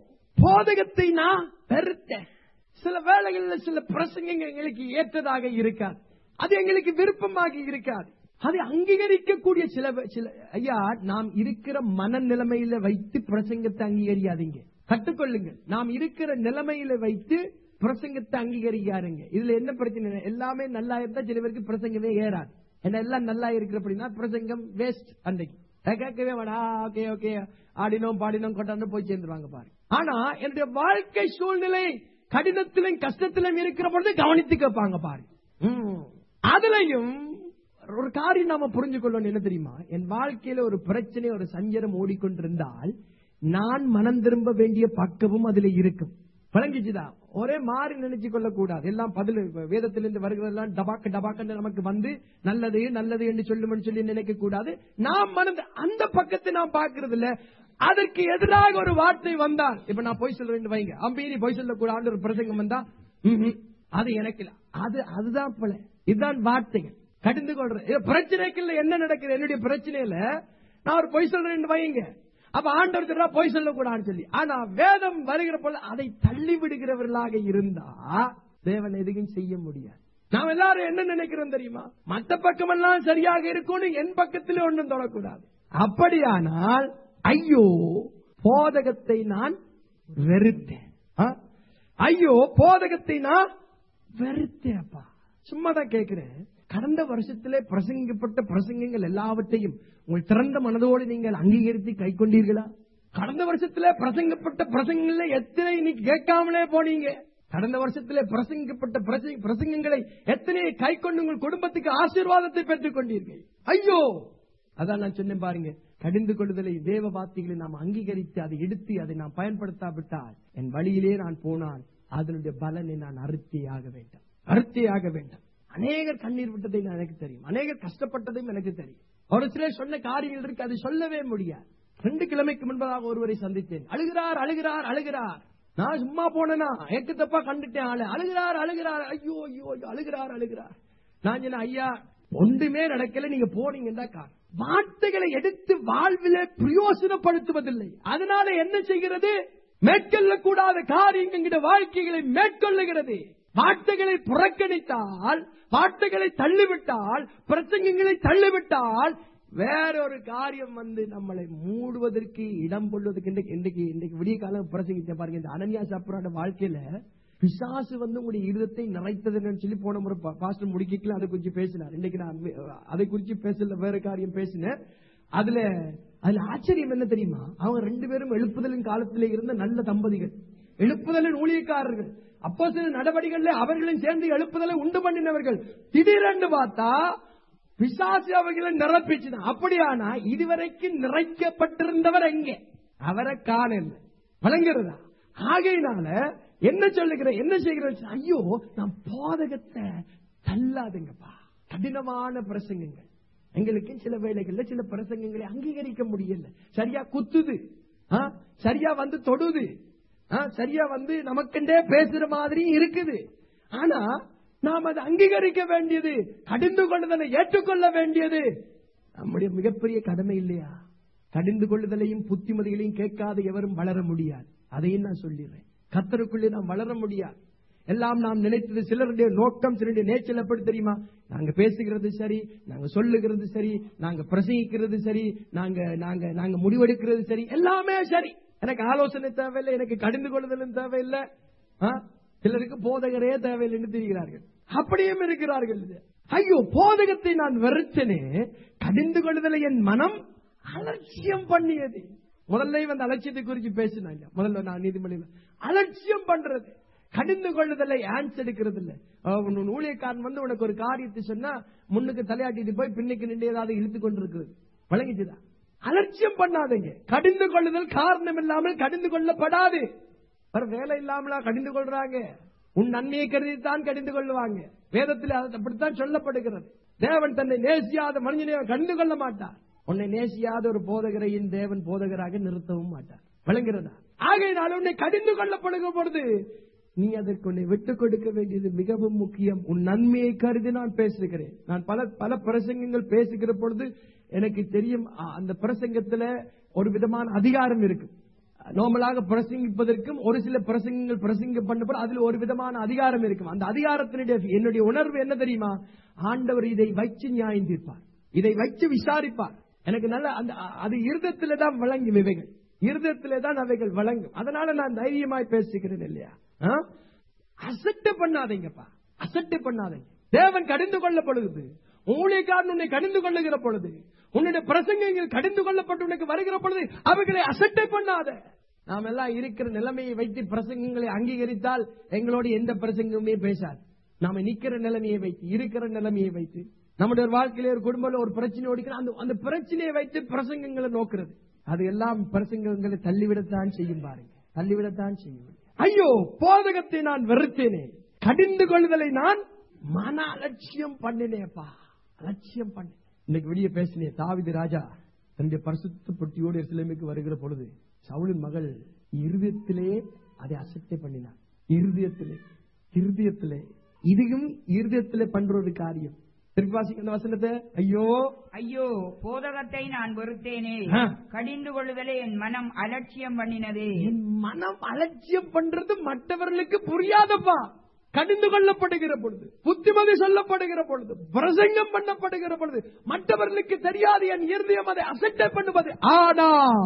போதகத்தை நான் வெறுத்தேன் சில வேளைகள்ல சில பிரசங்கங்கள் எங்களுக்கு ஏற்றதாக இருக்காது அது எங்களுக்கு விருப்பமாக இருக்காது அதை அங்கீகரிக்கக்கூடிய சில சில ஐயா நாம் இருக்கிற மனநிலைமையில வைத்து பிரசங்கத்தை அங்கீகரியாதீங்க கற்றுக்கொள்ளுங்கள் நாம் இருக்கிற நிலைமையில வைத்து பிரசங்கத்தை அங்கீகரிக்காருங்க இதுல என்ன பிரச்சனை எல்லாமே நல்லா இருந்தா சில பேருக்கு பிரசங்கமே ஏறாது என்ன எல்லாம் நல்லா இருக்கு அப்படின்னா பிரசங்கம் வேஸ்ட் அன்றைக்கு நான் கேட்கவே வேணா ஓகே ஓகே ஆடினோம் பாடினோம் கொண்டாந்து போய் சேர்ந்துருவாங்க பாரு ஆனா என்னுடைய வாழ்க்கை சூழ்நிலை கடினத்திலும் கஷ்டத்திலும் இருக்கிற பொழுது கவனித்து கேட்பாங்க பாரு ம். அதுலயும் ஒரு காரியம் நாம புரிஞ்சு கொள்ளணும் என்ன தெரியுமா என் வாழ்க்கையில ஒரு பிரச்சனை ஒரு சஞ்சலம் ஓடிக்கொண்டிருந்தால் நான் மனம் திரும்ப வேண்டிய பக்கமும் அதுல இருக்கும் விளங்கிச்சுதா ஒரே மாறி நினைச்சு கொள்ள கூடாது எல்லாம் பதில் வேதத்திலிருந்து வருகிறதெல்லாம் டபாக்கு டபாக்கு நமக்கு வந்து நல்லது நல்லது என்று சொல்லும்னு சொல்லி நினைக்க கூடாது நாம் மனது அந்த பக்கத்தை நாம் பார்க்கறது இல்ல அதற்கு எதிராக ஒரு வார்த்தை வந்தால் இப்ப நான் பொய் சொல்றேன் வைங்க அம்பீரி பொய் சொல்லக்கூடாது ஒரு பிரசங்கம் வந்தா ம்ஹும். அது எனக்கு இல்ல. அது அதுதான் பிள்ளை இதுதான் வார்த்தைகள் கடிந்து கொள்றேன் இது பிரச்சனைக்குள்ள என்ன நடக்குது என்னுடைய பிரச்சனையில நான் ஒரு பொய் சொல்றேன் வைங்க அப்ப ஆண்டவர் சொல்றா பொய் சொல்லக்கூடாதுன்னு சொல்லி ஆனா வேதம் வருகிற போல அதை தள்ளி விடுகிறவர்களாக இருந்தா தேவன் எதுவும் செய்ய முடியாது நாம் எல்லாரும் என்ன நினைக்கிறோம் தெரியுமா மத்த பக்கமெல்லாம் சரியாக இருக்கும்னு என் பக்கத்திலே ஒன்றும் தொடக்கூடாது அப்படியானால் ஐயோ போதகத்தை நான் வெறுத்தேன் ஆ? ஐயோ போதகத்தை நான் வெறுத்தேப்பா சும்மா தான் கேட்கிறேன் கடந்த வருஷத்திலே பிரசங்கிக்கப்பட்ட பிரசங்கங்கள் எல்லாவற்றையும் உங்கள் திறந்த மனதோடு நீங்கள் அங்கீகரித்து கை கொண்டீர்களா கடந்த வருஷத்திலே பிரசங்கப்பட்ட பிரசங்கங்கள எத்தனை இன்னைக்கு கேட்காமலே போனீங்க கடந்த வருஷத்திலே பிரசங்கிக்கப்பட்ட பிரசங்க- பிரசங்கங்களை எத்தனை கை கொண்டு உங்கள் குடும்பத்துக்கு ஆசீர்வாதத்தை பெற்றுக் கொண்டீர்கள் ஐயோ அதான் நான் சொன்னேன் பாருங்க கடிந்து கொள்ளுதலை தேவ வார்த்தைகளை நாம் அங்கீகரித்து அதை எடுத்து அதை நாம் பயன்படுத்தாவிட்டால் என் வழியிலே நான் போனால் அதனுடைய பலனை நான் அறுத்தே ஆக வேண்டும் அறுத்தே ஆக வேண்டும் அநேகர் கண்ணீர் விட்டதை நான் எனக்கு தெரியும் அநேகர் கஷ்டப்பட்டதையும் எனக்கு தெரியும் ஒரு சிலர் சொன்ன காரியங்கள் இருக்கு அதை சொல்லவே முடியாது ரெண்டு கிழமைக்கு முன்பதாக ஒருவரை சந்தித்தேன் அழுகிறார் அழுகிறார் அழுகிறார் நான் சும்மா போனேனா ஏக்கு தப்பா கண்டுட்டேன் ஆளு அழுகிறார் அழுகிறார் ஐயோ ஐயோ ஐயோ, அழுகிறார் அழுகிறார் நான் சொன்னேன் ஐயா ஒன்றுமே நடக்கல நீங்க போனீங்கன்னா காரணம் வார்த்தைகளை எடுத்து வாழ்விலே பிரயோசனப்படுத்துவதில்லை அதனால என்ன செய்கிறது மேற்கொள்ள கூடாத காரியங்கிற வாழ்க்கைகளை மேற்கொள்ளுகிறது வார்த்தைகளை புறக்கணித்தால் வார்த்தைகளை தள்ளிவிட்டால் பிரசங்கங்களை தள்ளிவிட்டால் வேறொரு காரியம் வந்து நம்மளை மூடுவதற்கு இடம் கொள்வதற்கு இன்றைக்கு இன்றைக்கு இன்றைக்கு விடிய காலம் பிரசங்கிச்ச பாருங்க இந்த அனன்யா சாப்பிடாத வாழ்க்கையில பிசாசு வந்து உங்களுடைய இருதத்தை நிறைத்ததுன்னு சொல்லி போன முறை பா- பாஸ்டர் முடிக்கலாம் அதை குறித்து பேசினார் இன்னைக்கு நான் வே- அதை குறித்து பேசல வேற காரியம் பேசினேன் அதுல அதுல ஆச்சரியம் என்ன தெரியுமா அவங்க ரெண்டு பேரும் எழுப்புதலின் காலத்திலே இருந்த நல்ல தம்பதிகள் எழுப்புதலின் ஊழியக்காரர்கள் அப்போ சில நடவடிக்கைகள் அவர்களும் சேர்ந்து எழுப்புதலை உண்டு பண்ணினவர்கள் திடீரென்று பார்த்தா பிசாசு அவர்களை நிரப்பிச்சுதான் அப்படியானா இதுவரைக்கும் நிறைக்கப்பட்டிருந்தவர் எங்கே அவரை காணல வழங்குறதா ஆகையினால என்ன சொல்லுகிற என்ன செய்கிற ஐயோ நான் போதகத்தை தள்ளாதுங்கப்பா கடினமான பிரசங்கங்கள் எங்களுக்கு சில வேளைகள்ல சில பிரசங்கங்களை அங்கீகரிக்க முடியல சரியா குத்துது ஆ? சரியா வந்து தொடுது ஆ? சரியா வந்து நமக்கென்றே பேசுற மாதிரி இருக்குது ஆனா நாம் அதை அங்கீகரிக்க வேண்டியது கடிந்து கொள்ளுதலை ஏற்றுக்கொள்ள வேண்டியது நம்முடைய மிகப்பெரிய கடமை இல்லையா கடிந்து கொள்ளுதலையும் புத்திமதிகளையும் கேட்காத எவரும் வளர முடியாது அதையும் நான் சொல்லிடுறேன் கத்தருக்குள்ளே நாம் வளர முடியாது எல்லாம் நாம் நினைத்தது சிலருடைய நோக்கம் சிலருடைய நேச்சல் எப்படி தெரியுமா நாங்க பேசுகிறது சரி நாங்க சொல்லுகிறது சரி நாங்க பிரசங்கிக்கிறது சரி நாங்க நாங்க நாங்க முடிவெடுக்கிறது சரி எல்லாமே சரி எனக்கு ஆலோசனை தேவையில்லை எனக்கு கடிந்து கொள்ளுதலும் தேவையில்லை ஆ? சிலருக்கு போதகரே தேவையில்லைன்னு தெரிகிறார்கள் அப்படியும் இருக்கிறார்கள் ஐயோ போதகத்தை நான் வெறுத்தனே கடிந்து கொள்ளுதலை என் மனம் அலட்சியம் பண்ணியது முதல்ல வந்து அலட்சியத்தை குறித்து பேசினாங்க முதல்ல நான் நீதிமன்றம் அலட்சியம் பண்றது கடிந்து கொள்ளுதலை ஆன்ஸ் எடுக்கிறது இல்ல அஹ் உன் ஊழியக்காரன் வந்து உனக்கு ஒரு காரியத்தை சொன்னா முன்னுக்கு தலையாட்டிட்டு போய் பின்னுக்கு நின்று ஏதாவது இழுத்து கொண்டிருக்கிறது வழங்கிச்சுதா அலட்சியம் பண்ணாதீங்க கடிந்து கொள்ளுதல் காரணம் இல்லாமல் கடிந்து கொள்ளப்படாது வேற வேலை இல்லாமலா கடிந்து கொள்றாங்க உன் நன்மையை கருதித்தான் கடிந்து கொள்ளுவாங்க வேதத்தில் அது அப்படித்தான் சொல்லப்படுகிறது தேவன் தன்னை நேசியாத மனிதனை கடிந்து கொள்ள மாட்டார் உன்னை நேசியாத ஒரு போதகரையின் தேவன் போதகராக நிறுத்தவும் மாட்டார் விளங்குகிறதா ஆகையினால் உன்னை கடிந்து கொள்ளப்படுகிற பொழுது நீ அதற்கு உன்னை விட்டுக் கொடுக்க வேண்டியது மிகவும் முக்கியம் உன் நன்மையை கருதி நான் பேசுகிறேன் நான் பல பல பிரசங்கங்கள் பேசுகிற பொழுது எனக்கு தெரியும் அ, அந்த பிரசங்கத்துல ஒரு விதமான அதிகாரம் இருக்கு நார்மலாக பிரசங்கிப்பதற்கும் ஒரு சில பிரசங்கங்கள் பிரசங்க பண்ணப்பட அதுல ஒரு விதமான அதிகாரம் இருக்கும் அந்த அதிகாரத்தினுடைய என்னுடைய உணர்வு என்ன தெரியுமா ஆண்டவர் இதை வச்சு நியாயம் தீர்ப்பார் இதை வச்சு விசாரிப்பார் எனக்கு நல்ல அந்த அ- அது இருதத்திலே தான் வழங்கும் இவைகள் இருதத்திலே தான் அவைகள் வழங்கும் அதனால நான் தைரியமாய் பேசுகிறேன் இல்லையா அசட்டு பண்ணாதீங்கப்பா அசட்டு பண்ணாதீங்க தேவன் கடிந்து கொள்ளப்படுது ஊழியக்காரன் உன்னை கடிந்து கொள்ளுகிற பொழுது உன்னுடைய பிரசங்கங்கள் கடிந்து கொள்ளப்பட்டு உனக்கு வருகிற பொழுது அவைகளை அசட்டை பண்ணாத நாம் எல்லாம் இருக்கிற நிலைமையை வைத்து பிரசங்கங்களை அங்கீகரித்தால் எங்களோட எந்த பிரசங்கமுமே பேசாது நாம நிக்கிற நிலைமையை வைத்து இருக்கிற நிலைமையை வைத்து நம்முடைய ஒரு வாழ்க்கையில ஒரு குடும்பம் ஒரு பிரச்சனை ஓடிக்கிற அந்த அந்த பிரச்சனையை வைத்து பிரசங்கங்களை நோக்குறது அது எல்லாம் பிரசங்கங்களை தள்ளிவிடத்தான் செய்யும் பாருங்க தள்ளிவிடத்தான் செய்யும் ஐயோ போதகத்தை நான் வெறுத்தேனே கடிந்து கொள்ளுதலை நான் மன அலட்சியம் பண்ணினேப்பா அலட்சியம் பண்ணேன் இன்னைக்கு வெளியே பேசினேன் தாவிது ராஜா தன்னுடைய பரிசுத்த பொட்டியோடு எருசலேமுக்கு வருகிற பொழுது சவுலின் மகள் இருதயத்திலே அதை அசட்டை பண்ணினார் இருதயத்திலே இருதயத்திலே இதையும் இருதயத்திலே பண்ற ஒரு காரியம் திருப்பி வாசிக்க அந்த வசனத்தை ஐயோ ஐயோ போதகத்தை நான் வெறுத்தேனே ஆ. கடிந்து கொள்ளுதலே என் மனம் அலட்சியம் பண்ணினதே என் மனம் அலட்சியம் பண்றது மற்றவர்களுக்கு புரியாதப்பா கடிந்து கொள்ளப்படுகிற பொழுது புத்திமதி சொல்லப்படுகிற பொழுது பிரசங்கம் பண்ணப்படுகிற பொழுது மற்றவர்களுக்கு தெரியாது என் இருதயம் அதை அசட்டை பண்ணுவது ஆனா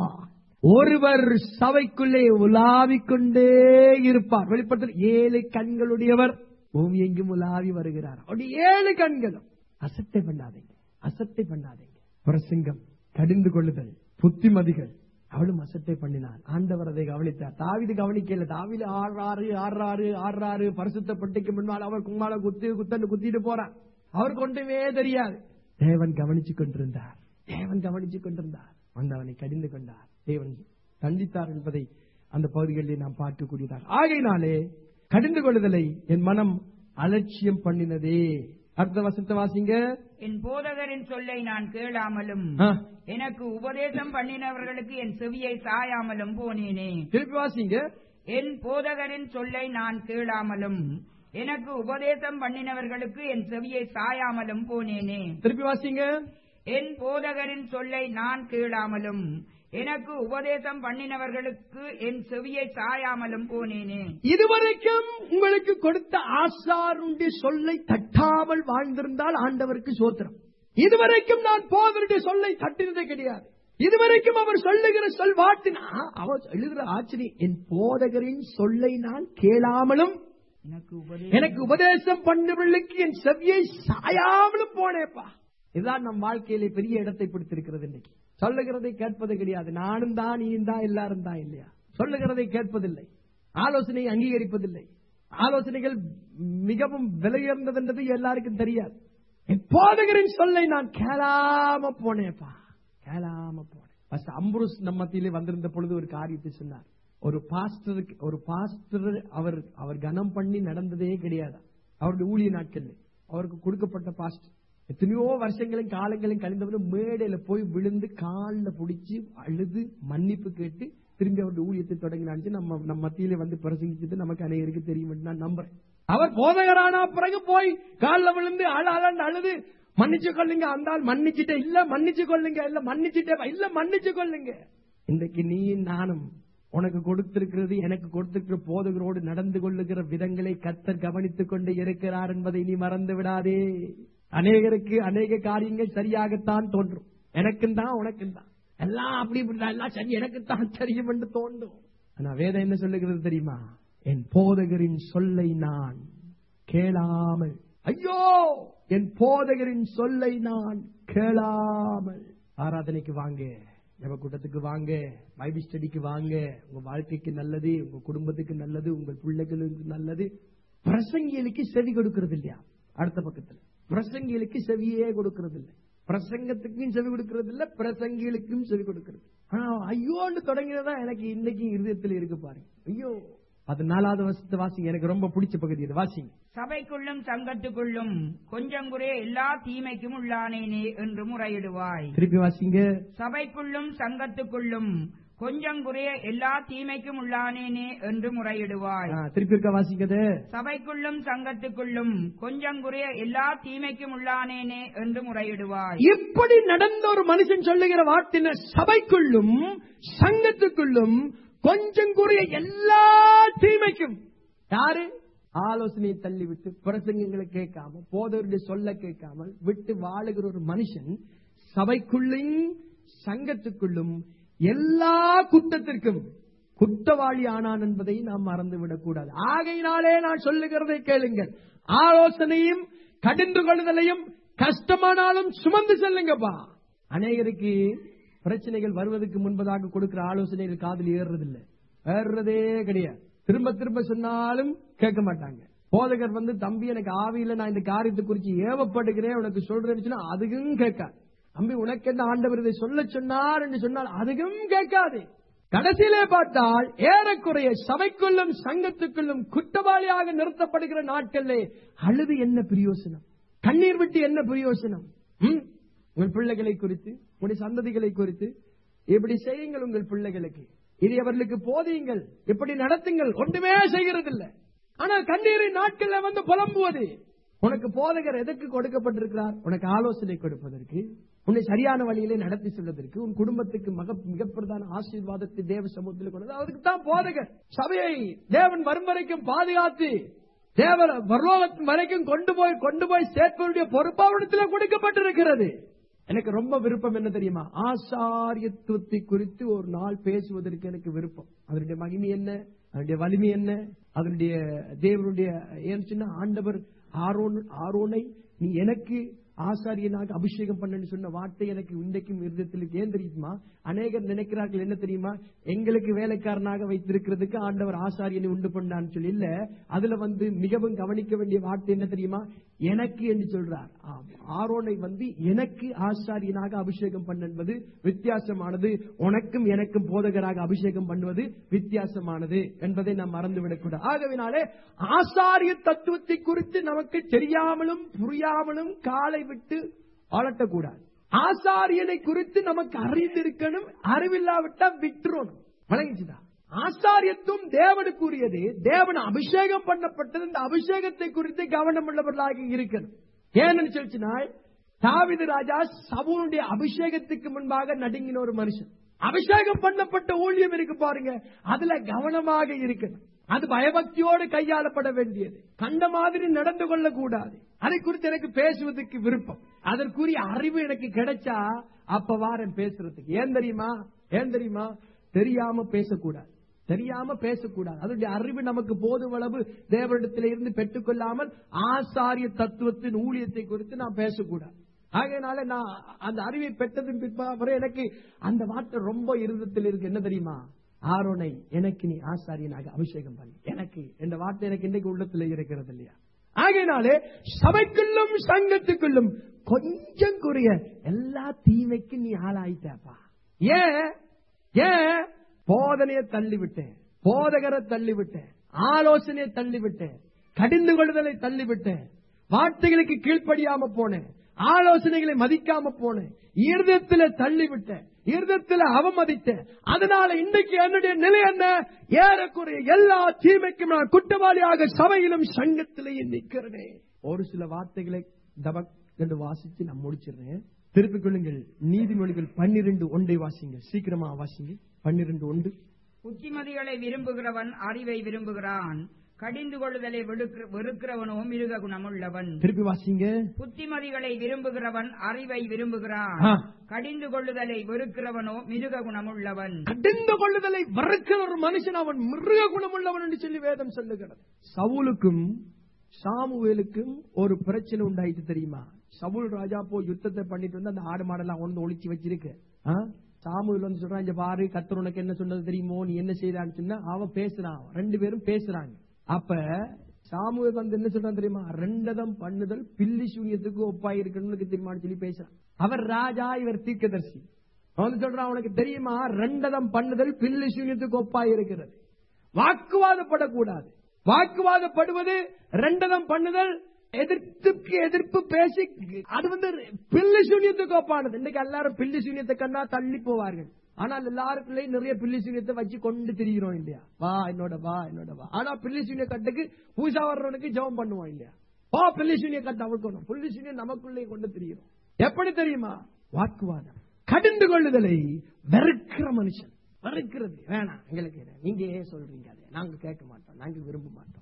ஒருவர் சபைக்குள்ளே உலாவிக் கொண்டே இருப்பார் வெளிப்படுத்தல் ஏழு கண்களுடையவர் பூமி எங்கும் உலாவி வருகிறார் அப்படி ஏழு கண்களும் அசட்டை பண்ணாதீங்க அசட்டை பண்ணாதீங்க பிரசங்கம் கடிந்து கொள்ளுதல் புத்திமதிகள் அவளும் அசட்டை பண்ணினாள் ஆண்டவர் அதை கவனித்தார் தாவிது கவனிக்கல தாவிது ஆறாறு ஆறாறு ஆறாறு பரிசுத்த பட்டிக்கு முன்னால் அவர் கும்மால குத்தி குத்தன்னு குத்திட்டு போறார் அவருக்கு ஒன்றுமே தெரியாது தேவன் கவனிச்சு கொண்டிருந்தார் தேவன் கவனிச்சு கொண்டிருந்தார் வந்தவனை கடிந்து கொண்டார் தேவன் தண்டித்தார் என்பதை அந்த பகுதிகளில் நாம் பார்க்கக்கூடியதாக ஆகையினாலே கடிந்து கொள்ளுதலை என் மனம் அலட்சியம் பண்ணினதே அடுத்த வசனத்தை வாசிங்க என் போதகரின் சொல்லை நான் கேளாமலும் ஆ, எனக்கு உபதேசம் பண்ணினவர்களுக்கு என் செவியை சாயாமலும் போனேனே திருப்பி வாசிங்க என் போதகரின் சொல்லை நான் கேளாமலும் எனக்கு உபதேசம் பண்ணினவர்களுக்கு என் செவியை சாயாமலும் போனேனே திருப்பி வாசிங்க என் போதகரின் சொல்லை நான் கேளாமலும் எனக்கு உபதேசம் பண்ணினவர்களுக்கு என் செவியை சாயாமலும் போனேனே இதுவரைக்கும் உங்களுக்கு கொடுத்த ஆசாருடைய சொல்லை தட்டாமல் வாழ்ந்திருந்தால் ஆண்டவருக்கு சோத்திரம் இதுவரைக்கும் நான் போதருடைய சொல்லை தட்டினதே கிடையாது இதுவரைக்கும் அவர் சொல்லுகிற சொல் வாட்டினா அவர் எழுதுகிற ஆச்சரியம் என் போதகரின் சொல்லை நான் கேளாமலும் எனக்கு எனக்கு உபதேசம் பண்ணவர்களுக்கு என் செவியை சாயாமலும் போனேப்பா இதுதான் நம் வாழ்க்கையிலே பெரிய இடத்தை பிடித்திருக்கிறது இன்னைக்கு சொல்லுகிறதை கேட்பது கிடையாது நானும் தான் நீயும் தான் எல்லாரும் தான் இல்லையா சொல்லுகிறதை கேட்பதில்லை ஆலோசனையை அங்கீகரிப்பதில்லை ஆலோசனைகள் மிகவும் விலையுயர்ந்தது எல்லாருக்கும் தெரியாது என் போதகரின் சொல்லை நான் கேளாம போனேப்பா கேளாம போனேன் First அம்புருஸ் நம்ம மத்தியிலே வந்திருந்த பொழுது ஒரு காரியத்தை சொன்னார் ஒரு பாஸ்டருக்கு ஒரு பாஸ்டர் அவர் அவர் கனம் பண்ணி நடந்ததே கிடையாது அவருடைய ஊழிய நாட்கள்ல அவருக்கு கொடுக்கப்பட்ட பாஸ்டர் எத்தனையோ வருஷங்களும் காலங்களும் கழிந்தவரு மேடையில போய் விழுந்து காலில் பிடிச்சி அழுது மன்னிப்பு கேட்டு திரும்பி அவருடைய ஊழியத்தை தொடங்கினாச்சு நம்ம நம்ம மத்தியிலே வந்து பிரசங்கிச்சது நமக்கு அநேகருக்கு தெரியும் என்று நான் நம்புறேன் அவர் போதகரான பிறகு போய் காலில் விழுந்து அழ அழன்னு அழுது மன்னிச்சு கொள்ளுங்க அந்த ஆள் மன்னிச்சுட்டே இல்ல மன்னிச்சு கொள்ளுங்க இல்ல மன்னிச்சுட்டே வா, இல்ல மன்னிச்சு கொள்ளுங்க இன்றைக்கு நீ நானும் உனக்கு கொடுத்திருக்கிறது எனக்கு கொடுத்திருக்கிற போதகரோடு நடந்து கொள்ளுகிற விதங்களை கத்தர் கவனித்துக் கொண்டு இருக்கிறார் என்பதை நீ மறந்து விடாதே அநேகருக்கு அநேக காரியங்கள் சரியாகத்தான் தோன்றும் எனக்கும் தான் உனக்கும் தான் எல்லாம் அப்படி இப்படி எல்லாம் சரி எனக்குத்தான் தெரியும் என்று தோன்றும் ஆனா வேதம் என்ன சொல்லுகிறது தெரியுமா என் போதகரின் சொல்லை நான் கேளாமல் ஐயோ என் போதகரின் சொல்லை நான் கேளாமல் ஆராதனைக்கு வாங்க ஜெப கூட்டத்துக்கு வாங்க பைபிள் ஸ்டடிக்கு வாங்க உங்க வாழ்க்கைக்கு நல்லது உங்க குடும்பத்துக்கு நல்லது உங்கள் பிள்ளைகளுக்கு நல்லது பிரசங்கிகளுக்கு செவி கொடுக்கிறது இல்லையா அடுத்த பக்கத்துல பிரசங்கிகளுக்கு செவியே கொடுக்கிறது இல்லை பிரசங்கத்துக்கும் செவி கொடுக்கிறது இல்ல பிரசங்கிகளுக்கும் செவி கொடுக்கிறது ஆனா ஐயோன்னு தொடங்கினதா எனக்கு இன்னைக்கு இருதயத்தில் இருக்கு பாருங்க ஐயோ அது நாலாவது வருஷத்து வாசிங்க எனக்கு ரொம்ப பிடிச்ச பகுதி அது வாசிங்க சபைக்குள்ளும் சங்கத்துக்குள்ளும் கொஞ்சம் குறைய எல்லா தீமைக்கும் உள்ளானேனே என்று முறையிடுவாய் திருப்பி வாசிங்க சபைக்குள்ளும் சங்கத்துக்குள்ளும் கொஞ்சம் குறைய எல்லா தீமைக்கும் உள்ளானேனே என்று முறையிடுவாய் ஆ, திருப்பி இருக்க வாசிக்கிறது சபைக்குள்ளும் சங்கத்துக்குள்ளும் கொஞ்சம் குறைய எல்லா தீமைக்கும் உள்ளானேனே என்று முறையிடுவாய் இப்படி நடந்த ஒரு மனுஷன் சொல்லுகிற வார்த்தின சபைக்குள்ளும் சங்கத்துக்குள்ளும் கொஞ்சம் குறைய எல்லா தீமைக்கும் யாரு ஆலோசனையை தள்ளிவிட்டு பிரசங்கங்களை கேட்காம போதவருடைய சொல்ல கேட்காமல் விட்டு வாழுகிற ஒரு மனுஷன் சபைக்குள்ளும் சங்கத்துக்குள்ளும் எல்லா குற்றத்திற்கும் குற்றவாளி ஆனான் என்பதை நாம் மறந்துவிடக் கூடாது ஆகையினாலே நான் சொல்லுகிறதை கேளுங்கள் ஆலோசனையும் கடிந்து கொள்ளுதலையும் கஷ்டமானாலும் சுமந்து செல்லுங்கப்பா அநேகருக்கு பிரச்சனைகள் வருவதற்கு முன்பதாக கொடுக்கிற ஆலோசனைகள் காதில் ஏறுறதில்லை ஏறுறதே கிடையாது திரும்ப திரும்ப சொன்னாலும் கேட்க மாட்டாங்க போதகர் வந்து தம்பி எனக்கு ஆவியில நான் இந்த காரியத்தை குறித்து ஏவப்படுகிறேன் உனக்கு சொல்றேன்னு சொன்னா அதுக்கும் கேட்காது தம்பி உனக்கு என்ன ஆண்டவர் இதை சொல்ல சொன்னார் என்று சொன்னால் அதுக்கும் கேட்காது கடைசியிலே பார்த்தால் ஏறக்குறைய சபைக்குள்ளும் சங்கத்துக்குள்ளும் குற்றவாளியாக நிறுத்தப்படுகிற நாட்களிலே அழுது என்ன பிரயோசனம் கண்ணீர் விட்டு என்ன பிரயோசனம் ம்? உங்கள் பிள்ளைகளை குறித்து உங்களுடைய சந்ததிகளை குறித்து இப்படி செய்யுங்கள் உங்கள் பிள்ளைகளுக்கு இது அவர்களுக்கு போதியுங்கள் இப்படி நடத்துங்கள் ஒன்றுமே செய்கிறதில்ல ஆனால் கண்ணீரின் நாட்கள்ல வந்து புலம்புவது உனக்கு போதகர் எதற்கு கொடுக்கப்பட்டிருக்கிறார் உனக்கு ஆலோசனை கொடுப்பதற்கு உன்னை சரியான வழியிலே நடத்தி செல்வதற்கு உன் குடும்பத்துக்கு மக மிக பிரதான ஆசீர்வாதத்தை தேவ சமூகத்தில் கொண்டது அதுக்கு தான் போதகர் சபையை தேவன் வரும் வரைக்கும் பாதுகாத்து தேவன் பரலோகத்தின் வரைக்கும் கொண்டு போய் கொண்டு போய் சேர்ப்பவருடைய பொறுப்பு அவரிடத்தில் கொடுக்கப்பட்டிருக்கிறது எனக்கு ரொம்ப விருப்பம் என்ன தெரியுமா ஆசாரியத்துவத்தை குறித்து ஒரு நாள் பேசுவதற்கு எனக்கு விருப்பம் அதனுடைய மகிமை என்ன அதனுடைய வலிமை என்ன அதனுடைய தேவனுடைய ஏன்னு சொன்னா ஆண்டவர் ஆரோன் ஆரோனை நீ எனக்கு ஆசாரியனாக அபிஷேகம் பண்ணன்னு சொன்ன வார்த்தை எனக்கு இன்றைக்கும் இருதயத்தில் இருக்கு. ஏன் தெரியுமா அநேகர் நினைக்கிறார்கள் என்ன தெரியுமா எங்களுக்கு வேலைக்காரனாக வைத்திருக்கிறதுக்கு ஆண்டவர் ஆசாரியனை உண்டு பண்ணான்னு சொல்லி இல்ல அதுல வந்து மிகவும் கவனிக்க வேண்டிய வார்த்தை என்ன தெரியுமா எனக்கு என்று சொல்றார் ஆம், ஆரோனை வந்து எனக்கு ஆசாரியனாக அபிஷேகம் பண்ண என்பது வித்தியாசமானது உனக்கும் எனக்கும் போதகராக அபிஷேகம் பண்ணுவது வித்தியாசமானது என்பதை நாம் மறந்துவிடக்கூடாது ஆகவினாலே ஆசாரிய தத்துவத்தை குறித்து நமக்கு தெரியாமலும் புரியாமலும் காலை விட்டு அலட்டக்கூடாது ஆசாரியனை குறித்து நமக்கு அறிந்திருக்கணும் அறிவில்லாவிட்டா விட்டுறணும் வழங்கிச்சுதா ஆசாரியத்துவம் தேவனுக்குரியது தேவன் அபிஷேகம் பண்ணப்பட்டது இந்த அபிஷேகத்தை குறித்து கவனம் உள்ளவர்களாக இருக்கணும் ஏன்னு சொல்லிச்சுனா தாவிது ராஜா சவுனுடைய அபிஷேகத்துக்கு முன்பாக நடுங்கின ஒரு மனுஷன் அபிஷேகம் பண்ணப்பட்ட ஊழியம் இருக்கு பாருங்க அதுல கவனமாக இருக்கணும் அது பயபக்தியோடு கையாளப்பட வேண்டியது கண்ட மாதிரி நடந்து கொள்ள கூடாது அதை குறித்து எனக்கு பேசுவதற்கு விருப்பம் அதற்குரிய அறிவு எனக்கு கிடைச்சா அப்ப வாரேன் பேசுறதுக்கு ஏன் தெரியுமா ஏன் தெரியுமா தெரியாம பேசக்கூடாது தெரியாம பேசக்கூடாது அதனுடைய அறிவு நமக்கு போதுமளவு தேவனிடத்தில இருந்து பெற்றுக்கொள்ளாமல் ஆசாரிய தத்துவத்தின் ஊழியத்தை குறித்து நான் பேசக்கூடாது ஆகையினால நான் அந்த அறிவை பெற்றதின் பிற்பாடு எனக்கு அந்த வார்த்தை ரொம்ப இருதத்தில் இருக்கு என்ன தெரியுமா ஆரோனை எனக்கு நீ ஆசாரியனாக அபிஷேகம் பண்ணி எனக்கு என்ற வார்த்தை எனக்கு இன்றைக்கு உள்ளத்துல இருக்கிறது இல்லையா ஆகையினாலே சபைக்குள்ளும் சங்கத்துக்குள்ளும் கொஞ்சம் குறைய எல்லா தீமைக்கும் நீ ஆளாயிட்டப்பா ஏன் ஏன் போதனையை தள்ளிவிட்டேன் போதகரை தள்ளிவிட்டேன் ஆலோசனையை தள்ளிவிட்டேன் கடிந்து கொள்ளுதலை தள்ளிவிட்டேன் வார்த்தைகளுக்கு கீழ்ப்படியாம போனேன் ஆலோசனைகளை மதிக்காம போனேன் ஈர்தத்துல தள்ளிவிட்டேன் ஈர்தத்துல அவமதித்தேன் அதனால இன்றைக்கு என்னுடைய நிலை என்ன ஏறக்குறைய எல்லா தீமைக்கும் நான் குற்றவாளியாக சபையிலும் சங்கத்திலேயும் நிற்கிறேன் ஒரு சில வார்த்தைகளை தபக் என்று வாசிச்சு நான் முடிச்சிடுறேன் திருப்பிக் கொள்ளுங்கள் நீதிமொழிகள் பன்னிரண்டு ஒன்றை வாசிங்க சீக்கிரமா வாசிங்க பன்னிரண்டு ஒன்று புத்திமதிகளை விரும்புகிறவன் அறிவை விரும்புகிறான் கடிந்து கொள்ளுதலை வெறுக்கிற- வெறுக்கிறவனோ மிருக குணமுள்ளவன் திருப்பி வாசிங்க புத்திமதிகளை விரும்புகிறவன் அறிவை விரும்புகிறான் ஆ. கடிந்து கொள்ளுதலை வெறுக்கிறவனோ மிருக குணமுள்ளவன் கடிந்து கொள்ளுதலை வறுக்கிற ஒரு மனுஷன் அவன் மிருக குணமுள்ளவன் என்று சொல்லி வேதம் சொல்லுகிறது சவுலுக்கும் சாமுவேலுக்கும் ஒரு பிரச்சனை உண்டாயிட்டு தெரியுமா சவுல் ராஜா போய் யுத்தத்தை பண்ணிட்டு வந்து அந்த ஆடு மாடெல்லாம் வந்து ஒளிச்சு வச்சிருக்கு ஆ? சாமுவேல் வந்து சொல்றான் இங்க பாரு கத்தர் உனக்கு என்ன சொன்னது தெரியுமோ நீ என்ன செய்யறான்னு சொன்னா அவன் பேசுறான் ரெண்டு பேரும் பேசுறாங்க அப்ப சாமுவேல் வந்து என்ன சொல்றான் தெரியுமா ரெண்டதம் பண்ணுதல் பில்லி சூன்யத்துக்கு ஒப்பாய் இருக்கணும்னு தெரியுமான்னு சொல்லி பேசுறான் அவர் ராஜா இவர் தீர்க்கதரிசி அவன் சொல்றான் உனக்கு தெரியுமா ரெண்டதம் பண்ணுதல் பில்லி சூன்யத்துக்கு ஒப்பாய் இருக்கிறது வாக்குவாதப்படக்கூடாது வாக்குவாதப்படுவது ரெண்டதம் பண்ணுதல் எதிர்த்துக்கு எதிர்ப்பு பேசி அது வந்து பில்லி சூன்யத்துக்கு ஒப்பானது இன்னைக்கு எல்லாரும் பில்லி சூன்யத்தை கண்டா தள்ளி போவார்கள் ஆனால் எல்லாருக்குள்ளயும் நிறைய பில்லி சூன்யத்தை வச்சு கொண்டு திரிகிறோம் இல்லையா வா என்னோட வா என்னோட வா ஆனா பில்லி சூன்ய கட்டுக்கு பூசா வர்றவனுக்கு ஜெபம் பண்ணுவோம் இல்லையா வா பில்லி சூன்ய கட்டு அவளுக்கு பில்லி சூன்யம் நமக்குள்ளேயே கொண்டு திரிகிறோம் எப்படி தெரியுமா வாக்குவாதம் கடிந்து கொள்ளுதலை வெறுக்கிற மனுஷன் வெறுக்கிறது வேணாம் எங்களுக்கு இது. நீங்க ஏன் சொல்றீங்க அதை நாங்க கேட்க மாட்டோம் நாங்க விரும்ப மாட்டோம்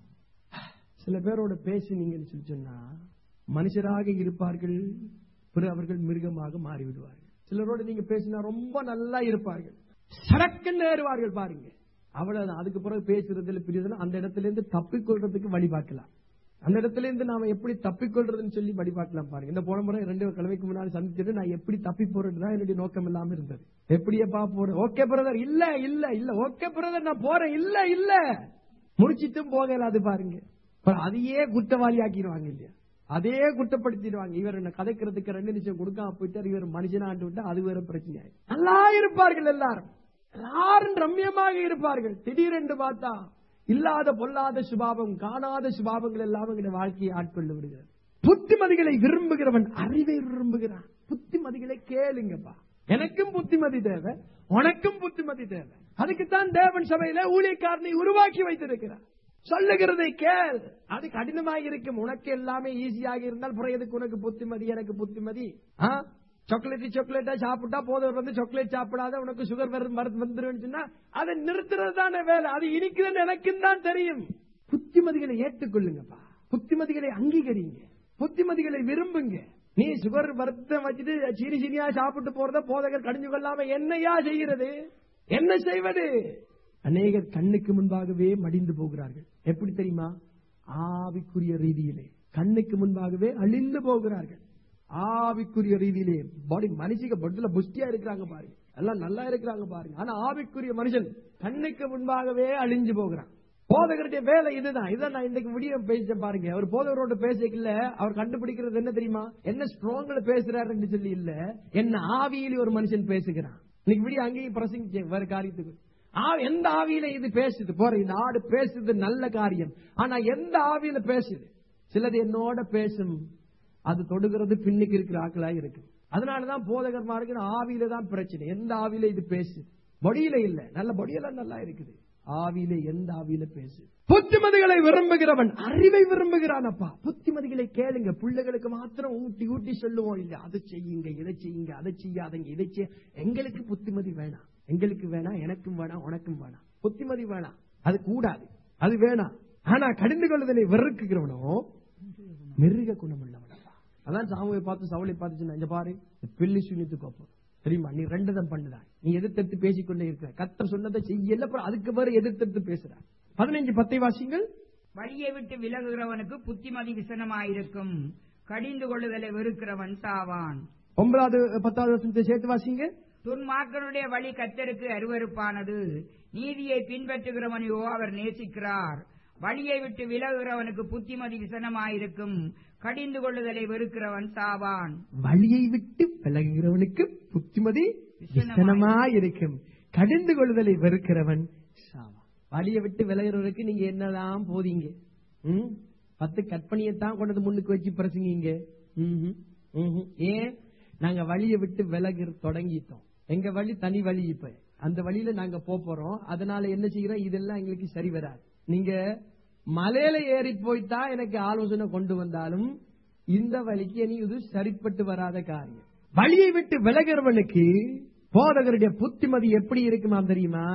சில பேரோட பேசினீங்கன்னு சொல்லி சொன்னா மனுஷராக இருப்பார்கள் பிறகு அவர்கள் மிருகமாக மாறிவிடுவார்கள் சிலரோட நீங்க பேசினா ரொம்ப நல்லா இருப்பார்கள் சடக்குன்னு ஏறுவார்கள் பாருங்க அவ்வளவுதான் அதுக்கு பிறகு பேசுறதுல பிரியுதுன்னா அந்த இடத்துல இருந்து தப்பிக்கொள்றதுக்கு வழி பார்க்கலாம் அந்த இடத்துல இருந்து நாம எப்படி தப்பிக்கொள்றதுன்னு சொல்லி வழி பார்க்கலாம் பாருங்க இந்த போன முறை ரெண்டு கிழமைக்கு முன்னாடி சந்திச்சுட்டு நான் எப்படி தப்பி போறதுதான் என்னுடைய நோக்கம் இல்லாம இருந்தது எப்படியப்பா போறேன் ஓகே பிரதர் இல்ல இல்ல இல்ல ஓகே பிரதர் நான் போறேன் இல்ல இல்ல முடிச்சிட்டும் போகல அது பாருங்க அப்புறம் அதையே குற்றவாளி ஆக்கிடுவாங்க இல்லையா அதே குற்றப்படுத்திடுவாங்க இவர் என்ன கதைக்கிறதுக்கு ரெண்டு நிமிஷம் கொடுக்காம போயிட்டார் இவர் மனுஷனா ஆண்டு விட்டா அது வேற பிரச்சனை ஆயிடும். நல்லா இருப்பார்கள் எல்லாரும் எல்லாரும் ரம்யமாக இருப்பார்கள் திடீரென்று பார்த்தா இல்லாத பொல்லாத சுபாவம் காணாத சுபாவங்கள் எல்லாம் எங்களுடைய வாழ்க்கையை ஆட்கொண்டு விடுகிறது புத்திமதிகளை விரும்புகிறவன் அறிவை விரும்புகிறான் புத்திமதிகளை கேளுங்கப்பா எனக்கும் புத்திமதி தேவை உனக்கும் புத்திமதி தேவை அதுக்குத்தான் தேவன் சபையில ஊழியக்காரனை உருவாக்கி வைத்திருக்கிறார் சொல்லுகிறதை கேள் அது கடினமாக இருக்கும் உனக்கு எல்லாமே ஈஸியாக இருந்தால் பிறகு எதுக்கு உனக்கு புத்திமதி எனக்கு புத்திமதி சாக்லேட் சாக்லேட்டா சாப்பிட்டா போதும் வந்து சாக்லேட் சாப்பிடாத உனக்கு சுகர் வந்துருன்னு சொன்னா அதை நிறுத்துறது தானே வேலை அது இனிக்குதுன்னு எனக்கும் தான் தெரியும் புத்திமதிகளை ஏற்றுக்கொள்ளுங்கப்பா புத்திமதிகளை அங்கீகரிங்க புத்திமதிகளை விரும்புங்க நீ சுகர் வருத்தம் வச்சுட்டு சீனி சீனியா சாப்பிட்டு போறத போதகர் கடிஞ்சு கொள்ளாம என்னையா செய்கிறது என்ன செய்வது அநேகர் கண்ணுக்கு முன்பாகவே மடிந்து போகிறார்கள் எப்படி தெரியுமா ஆவிக்குரிய ரீதியிலே கண்ணுக்கு முன்பாகவே அழிந்து போகிறார்கள் ஆவிக்குரிய ரீதியிலே பாடி மனுஷிக பட்டுல புஷ்டியா இருக்கிறாங்க பாருங்க எல்லாம் நல்லா இருக்கிறாங்க பாருங்க ஆனா ஆவிக்குரிய மனுஷன் கண்ணுக்கு முன்பாகவே அழிஞ்சு போகிறான் போதகருடைய வேலை இதுதான் இதான் நான் இன்னைக்கு விடிய பேச பாருங்க அவர் போதகரோட பேசல அவர் கண்டுபிடிக்கிறது என்ன தெரியுமா என்ன ஸ்ட்ராங்ல பேசுறாருன்னு சொல்லி இல்ல என்ன ஆவியில ஒரு மனுஷன் பேசுகிறான் இன்னைக்கு விடிய அங்கேயும் பிரசங்க வேற காரியத்துக்கு ஆ- எந்த ஆவியில இது பேசுது போற இந்த ஆடு பேசுது நல்ல காரியம் ஆனா எந்த ஆவியில பேசுது சிலது என்னோட பேசும் அது தொடுகிறது பின்னுக்கு இருக்கிற ஆக்களா இருக்கு அதனாலதான் போதகர்மாருக்கு ஆவியில தான் பிரச்சனை எந்த ஆவியில இது பேசுது பொடியில இல்ல நல்ல பொடியெல்லாம் நல்லா இருக்குது ஆவியில எந்த ஆவியில பேசு புத்திமதிகளை விரும்புகிறவன் அறிவை விரும்புகிறான் அப்பா புத்திமதிகளை கேளுங்க பிள்ளைகளுக்கு மாத்திரம் ஊட்டி ஊட்டி சொல்லுவோம் இல்ல அதை செய்யுங்க இதை செய்யுங்க அதை செய்யாதங்க இதை செய்ய எங்களுக்கு புத்திமதி வேணாம் எங்களுக்கு வேணாம் எனக்கும் வேணாம் உனக்கும் வேணாம் புத்திமதி வேணாம் அது கூடாது அது வேணாம் ஆனா கடிந்து கொள்ளுதலை வெறுக்குகிறவனோ மிருக குணமுள்ளவனப்பா அதான் சாமுவை பார்த்து சவுளை பார்த்து சொன்ன, இங்க பாரு இந்த பில்லி சுனித்து கோப்பம் தெரியுமா நீ ரெண்டு தான் பண்ணுதான் நீ எதிர்த்தெடுத்து பேசிக்கொண்டே இருக்கிற கத்தர் சொன்னதை செய்யல அப்புறம் அதுக்கு பிறகு எதிர்த்தெடுத்து பேசுற பதினைஞ்சு பத்தை வாசிங்கள் வழியை விட்டு விலகுகிறவனுக்கு புத்திமதி விசனமாயிருக்கும் கடிந்து கொள்ளுதலை வெறுக்கிறவன் சாவான் ஒன்பதாவது பத்தாவது வருஷத்தை சேர்த்து வாசிங்க துன்மார்க்கனுடைய வழி கத்தருக்கு அருவருப்பானது நீதியை பின்பற்றுகிறவனையோ அவர் நேசிக்கிறார் வழியை விட்டு விலகுகிறவனுக்கு புத்திமதி விசனமாயிருக்கும் கடிந்து கொள்ளுதலை வெறுக்கிறவன் சாவான் வழியை விட்டு விலகுகிறவனுக்கு புத்திமதி விசனமா இருக்கும் கடிந்து கொள்ளுதலை வெறுக்கிறவன் சாவா வழியை விட்டு விலகிறவனுக்கு நீங்க என்னதான் போதீங்க ம்? பத்து கற்பனையத்தான் கொண்டது முன்னுக்கு வச்சு பிரசங்கிங்க ம்ஹும். ம்ஹும். ஏன் நாங்க வழியை விட்டு விலக தொடங்கிட்டோம் எங்க வழி தனி வழி இப்ப அந்த வழியில நாங்க போப் போறோம் அதனால என்ன செய்யறோம் இதெல்லாம் எங்களுக்கு சரி வராது நீங்க மலையில ஏறி போய்த்தா எனக்கு ஆலோசனை கொண்டு வந்தாலும் இந்த வழிக்கு இனி இது சரிப்பட்டு வராத காரியம் வழியை விட்டு விலகிறவனுக்கு போதகருடைய புத்திமதி எப்படி இருக்குமா தெரியுமா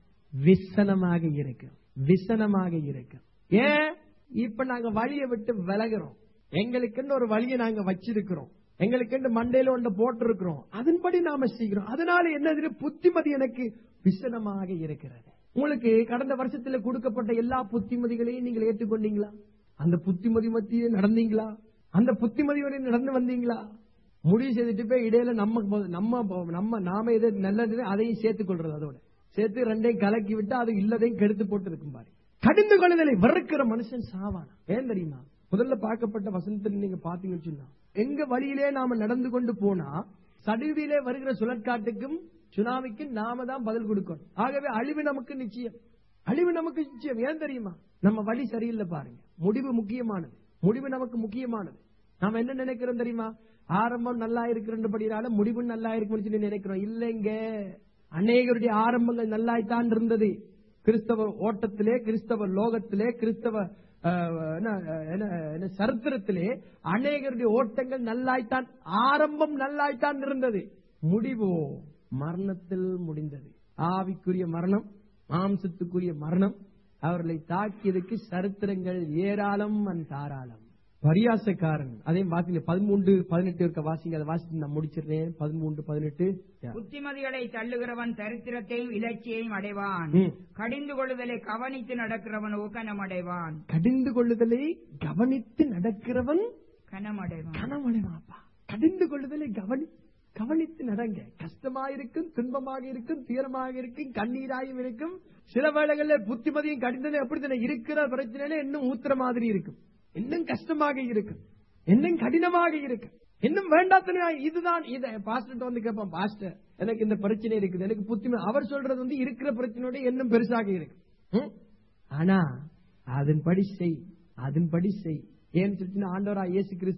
விசனமாக இருக்கும் விசனமாக இருக்கும் ஏன் இப்ப நாங்க வழியை விட்டு விலகிறோம் எங்களுக்குன்னு ஒரு வழியை நாங்க வச்சிருக்கிறோம் எங்களுக்குன்னு மண்டையில ஒன்று போட்டிருக்கிறோம் அதன்படி நாம செய்கிறோம் அதனால என்னது புத்திமதி எனக்கு விசனமாக இருக்கிறது உங்களுக்கு கடந்த வருஷத்துல கொடுக்கப்பட்ட எல்லா புத்திமதிகளையும் நீங்கள் ஏற்றுக்கொண்டீங்களா அந்த புத்திமதி மத்தியே நடந்தீங்களா அந்த புத்திமதியோட நடந்து வந்தீங்களா முடிவு செய்துட்டு போய் இடையில நம்ம நம்ம நம்ம நாம எது நல்லது அதையும் சேர்த்துக் கொள்றது அதோட சேர்த்து ரெண்டையும் கலக்கி விட்டு அது இல்லதையும் கெடுத்து போட்டு இருக்கும் பாரு கடிந்து கொள்ளுதலை வெறுக்கிற மனுஷன் சாவானா ஏன் தெரியுமா முதல்ல பார்க்கப்பட்ட வசனத்தில் நீங்க பாத்தீங்கன்னு சொன்னா எங்க வழியிலே நாம நடந்து கொண்டு போனா சடுவிலே வருகிற சுழற்காட்டுக்கும் சுனாமிக்கும் நாம தான் பதில் கொடுக்கணும் ஆகவே அழிவு நமக்கு நிச்சயம் அழிவு நமக்கு நிச்சயம் ஏன் தெரியுமா நம்ம வழி சரியில்லை பாருங்க முடிவு முக்கியமானது முடிவு நமக்கு முக்கியமானது நாம என்ன நினைக்கிறோம் தெரியுமா ஆரம்பம் நல்லா இருக்கிறபடினால முடிவு நல்லா இருக்கும்னு சொல்லி நினைக்கிறோம் இல்லைங்க அநேகருடைய ஆரம்பங்கள் நல்லாய்த்தான் இருந்தது கிறிஸ்தவ ஓட்டத்திலே கிறிஸ்தவ லோகத்திலே கிறிஸ்தவ அஹ், என்ன, என்ன, என்ன, சரித்திரத்திலே அநேகருடைய ஓட்டங்கள் நல்லாய்த்தான் ஆரம்பம் நல்லாய்த்தான் இருந்தது முடிவோ மரணத்தில் முடிந்தது ஆவிக்குரிய மரணம் மாம்சத்துக்குரிய மரணம் அவர்களை தாக்கியதுக்கு சரித்திரங்கள் ஏராளம் அன் தாராளம் பரியாசக்காரன் அதையும் வாசிங்க பதிமூன்று பதினெட்டு இருக்க வாசிங்க அதை வாசித்து நான் முடிச்சிடுறேன் பதிமூன்று பதினெட்டு புத்திமதிகளை தள்ளுகிறவன் தரித்திரத்தையும் இலட்சியையும் அடைவான் ம். கடிந்து கொள்ளுதலை கவனித்து நடக்கிறவன் கனம் அடைவான் கடிந்து கொள்ளுதலை கவனித்து நடக்கிறவன் கனமடைவான் கனமடைவாப்பா கடிந்து கொள்ளுதலை கவனி கவனித்து நடங்க கஷ்டமா இருக்கும் துன்பமாக இருக்கும் தீரமாக இருக்கும் கண்ணீராயும் இருக்கும் சில வேளைகளில் புத்திமதியும் கடிந்ததும் எப்படி தானே இருக்கிற பிரச்சனையில இன்னும் ஊத்துற மாதிரி இருக்கும் இன்னும் கஷ்டமாக இருக்கும் இன்னும் கடினமாக இருக்கும் இன்னும் வேண்டாத்தனையா இதுதான் இதை பாஸ்டர் வந்து கேட்பான் பாஸ்டர் எனக்கு இந்த பிரச்சனை இருக்குது எனக்கு புத்திமை அவர் சொல்றது வந்து இருக்கிற பிரச்சனையோட இன்னும் பெருசாக இருக்கு ம்? ஆனா அதன்படி செய் அதன்படி செய் ஏன்னு சொல்லிட்டு ஆண்டவரா இயேசு கிறிஸ்து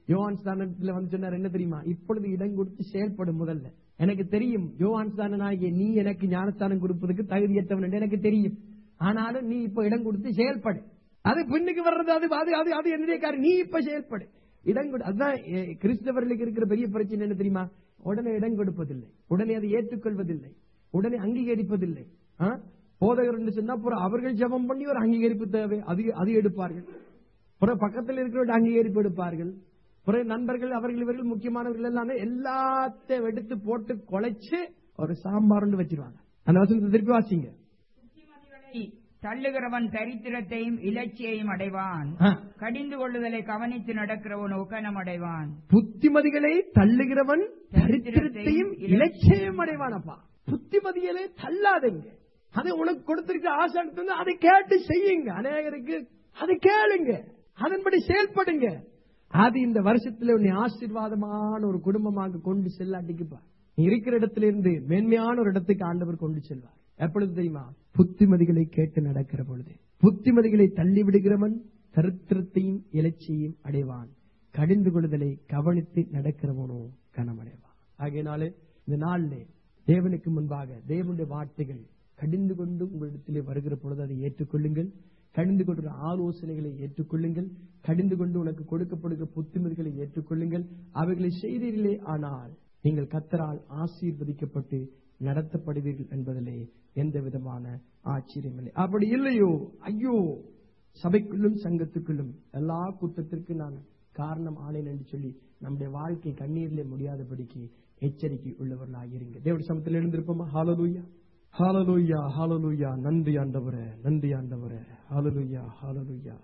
யோவான் ஸ்தானத்துல வந்து சொன்னார் என்ன தெரியுமா இப்பொழுது இடம் கொடுத்து செயல்படும் முதல்ல எனக்கு தெரியும் யோவான் ஸ்தானனாகிய நீ எனக்கு ஞானஸ்தானம் கொடுப்பதற்கு தகுதியற்றவன் என்று எனக்கு தெரியும் ஆனாலும் நீ இப்ப இடம் கொடுத்து செயல்படு அது பின்னுக்கு வர்றது அது அது அது அது என்னுடைய காரியம் நீ இப்ப செயல்படு இடம் கொடு அதுதான் எ, கிறிஸ்தவர்களுக்கு இருக்கிற பெரிய பிரச்சனை என்ன தெரியுமா உடனே இடம் கொடுப்பதில்லை உடனே அதை ஏற்றுக்கொள்வதில்லை உடனே அங்கீகரிப்பதில்லை ஆ? போதகர் என்று சொன்னா அப்புறம் அவர்கள் ஜெபம் பண்ணி ஒரு அங்கீகரிப்பு தேவை அது அது எடுப்பார்கள் பிறகு பக்கத்தில் இருக்கிறவங்க அங்கீகரிப்பு எடுப்பார்கள் பிறகு நண்பர்கள் அவர்கள் இவர்கள் முக்கியமானவர்கள் எல்லாமே எல்லாத்தையும் எடுத்து போட்டு குலைச்சு ஒரு சாம்பார் வச்சிருவாங்க அந்த வசனத்தை திருப்பி வாசிங்க புத்திமதிகளை தள்ளுகிறவன் தரித்திரத்தையும் இலட்சியையும் அடைவான் ஆ. கடிந்து கொள்ளுதலை கவனித்து நடக்கிறவனோ கனம் அடைவான் புத்திமதிகளை தள்ளுகிறவன் தரித்திரத்தையும் இலட்சியம் அடைவானப்பா புத்திமதிகளை தள்ளாதீங்க அது உனக்கு கொடுத்திருக்க ஆசை எடுத்துங்க அதை கேட்டு செய்யுங்க அநேகருக்கு அதை கேளுங்க அதன்படி செயல்படுங்க அது இந்த வருஷத்துல உன்னை ஆசீர்வாதமான ஒரு குடும்பமாக கொண்டு செல்லாட்டிக்குப்பா நீ இருக்கிற இடத்துல இருந்து மேன்மையான ஒரு இடத்துக்கு ஆண்டவர் கொண்டு செல்வார் எப்பொழுது தெரியுமா புத்திமதிகளை கேட்டு நடக்கிற பொழுது புத்திமதிகளை தள்ளி விடுகிறவன் தரித்திரத்தையும் இலட்சியையும் அடைவான் கடிந்து கொள்ளுதலை கவனித்து நடக்கிறவனோ கனமடைவான் ஆகையினாலே இந்த நாளிலே தேவனுக்கு முன்பாக தேவனுடைய வார்த்தைகள் கடிந்து கொண்டு உங்களிடத்திலே வருகிற பொழுது அதை ஏற்றுக்கொள்ளுங்கள் கடிந்து கொள்கிற ஆலோசனைகளை ஏற்றுக்கொள்ளுங்கள் கடிந்து கொண்டு உனக்கு கொடுக்கப்படுகிற புத்திமதிகளை ஏற்றுக்கொள்ளுங்கள் அவைகளை செய்தீர்களே ஆனால் நீங்கள் கத்தரால் ஆசீர்வதிக்கப்பட்டு நடத்தப்படுவீர்கள் என்பதிலே எந்த விதமான ஆச்சரியமில்லை அப்படி இல்லையோ ஐயோ சபைக்குள்ளும் சங்கத்துக்குள்ளும் எல்லா குத்தத்திற்கும் நான் காரணம் ஆனேன் என்று சொல்லி நம்முடைய வாழ்க்கை கண்ணீரிலே முடியாதபடிக்கு எச்சரிக்கை உள்ளவர்களாக இருங்க தேவடைய சமத்தில் எழுந்திருப்போமா ஹாலலூயா ஹாலலூயா ஹாலலூயா நன்றி ஆண்டவரே நன்றி ஆண்டவரே ஹாலலூயா ஹாலலூயா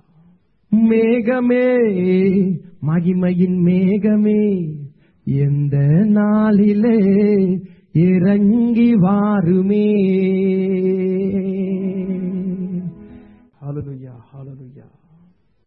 மேகமே மகிமையின் மேகமே எந்த நாளிலே இறங்கி வாருமே ஹalleluya hallelujah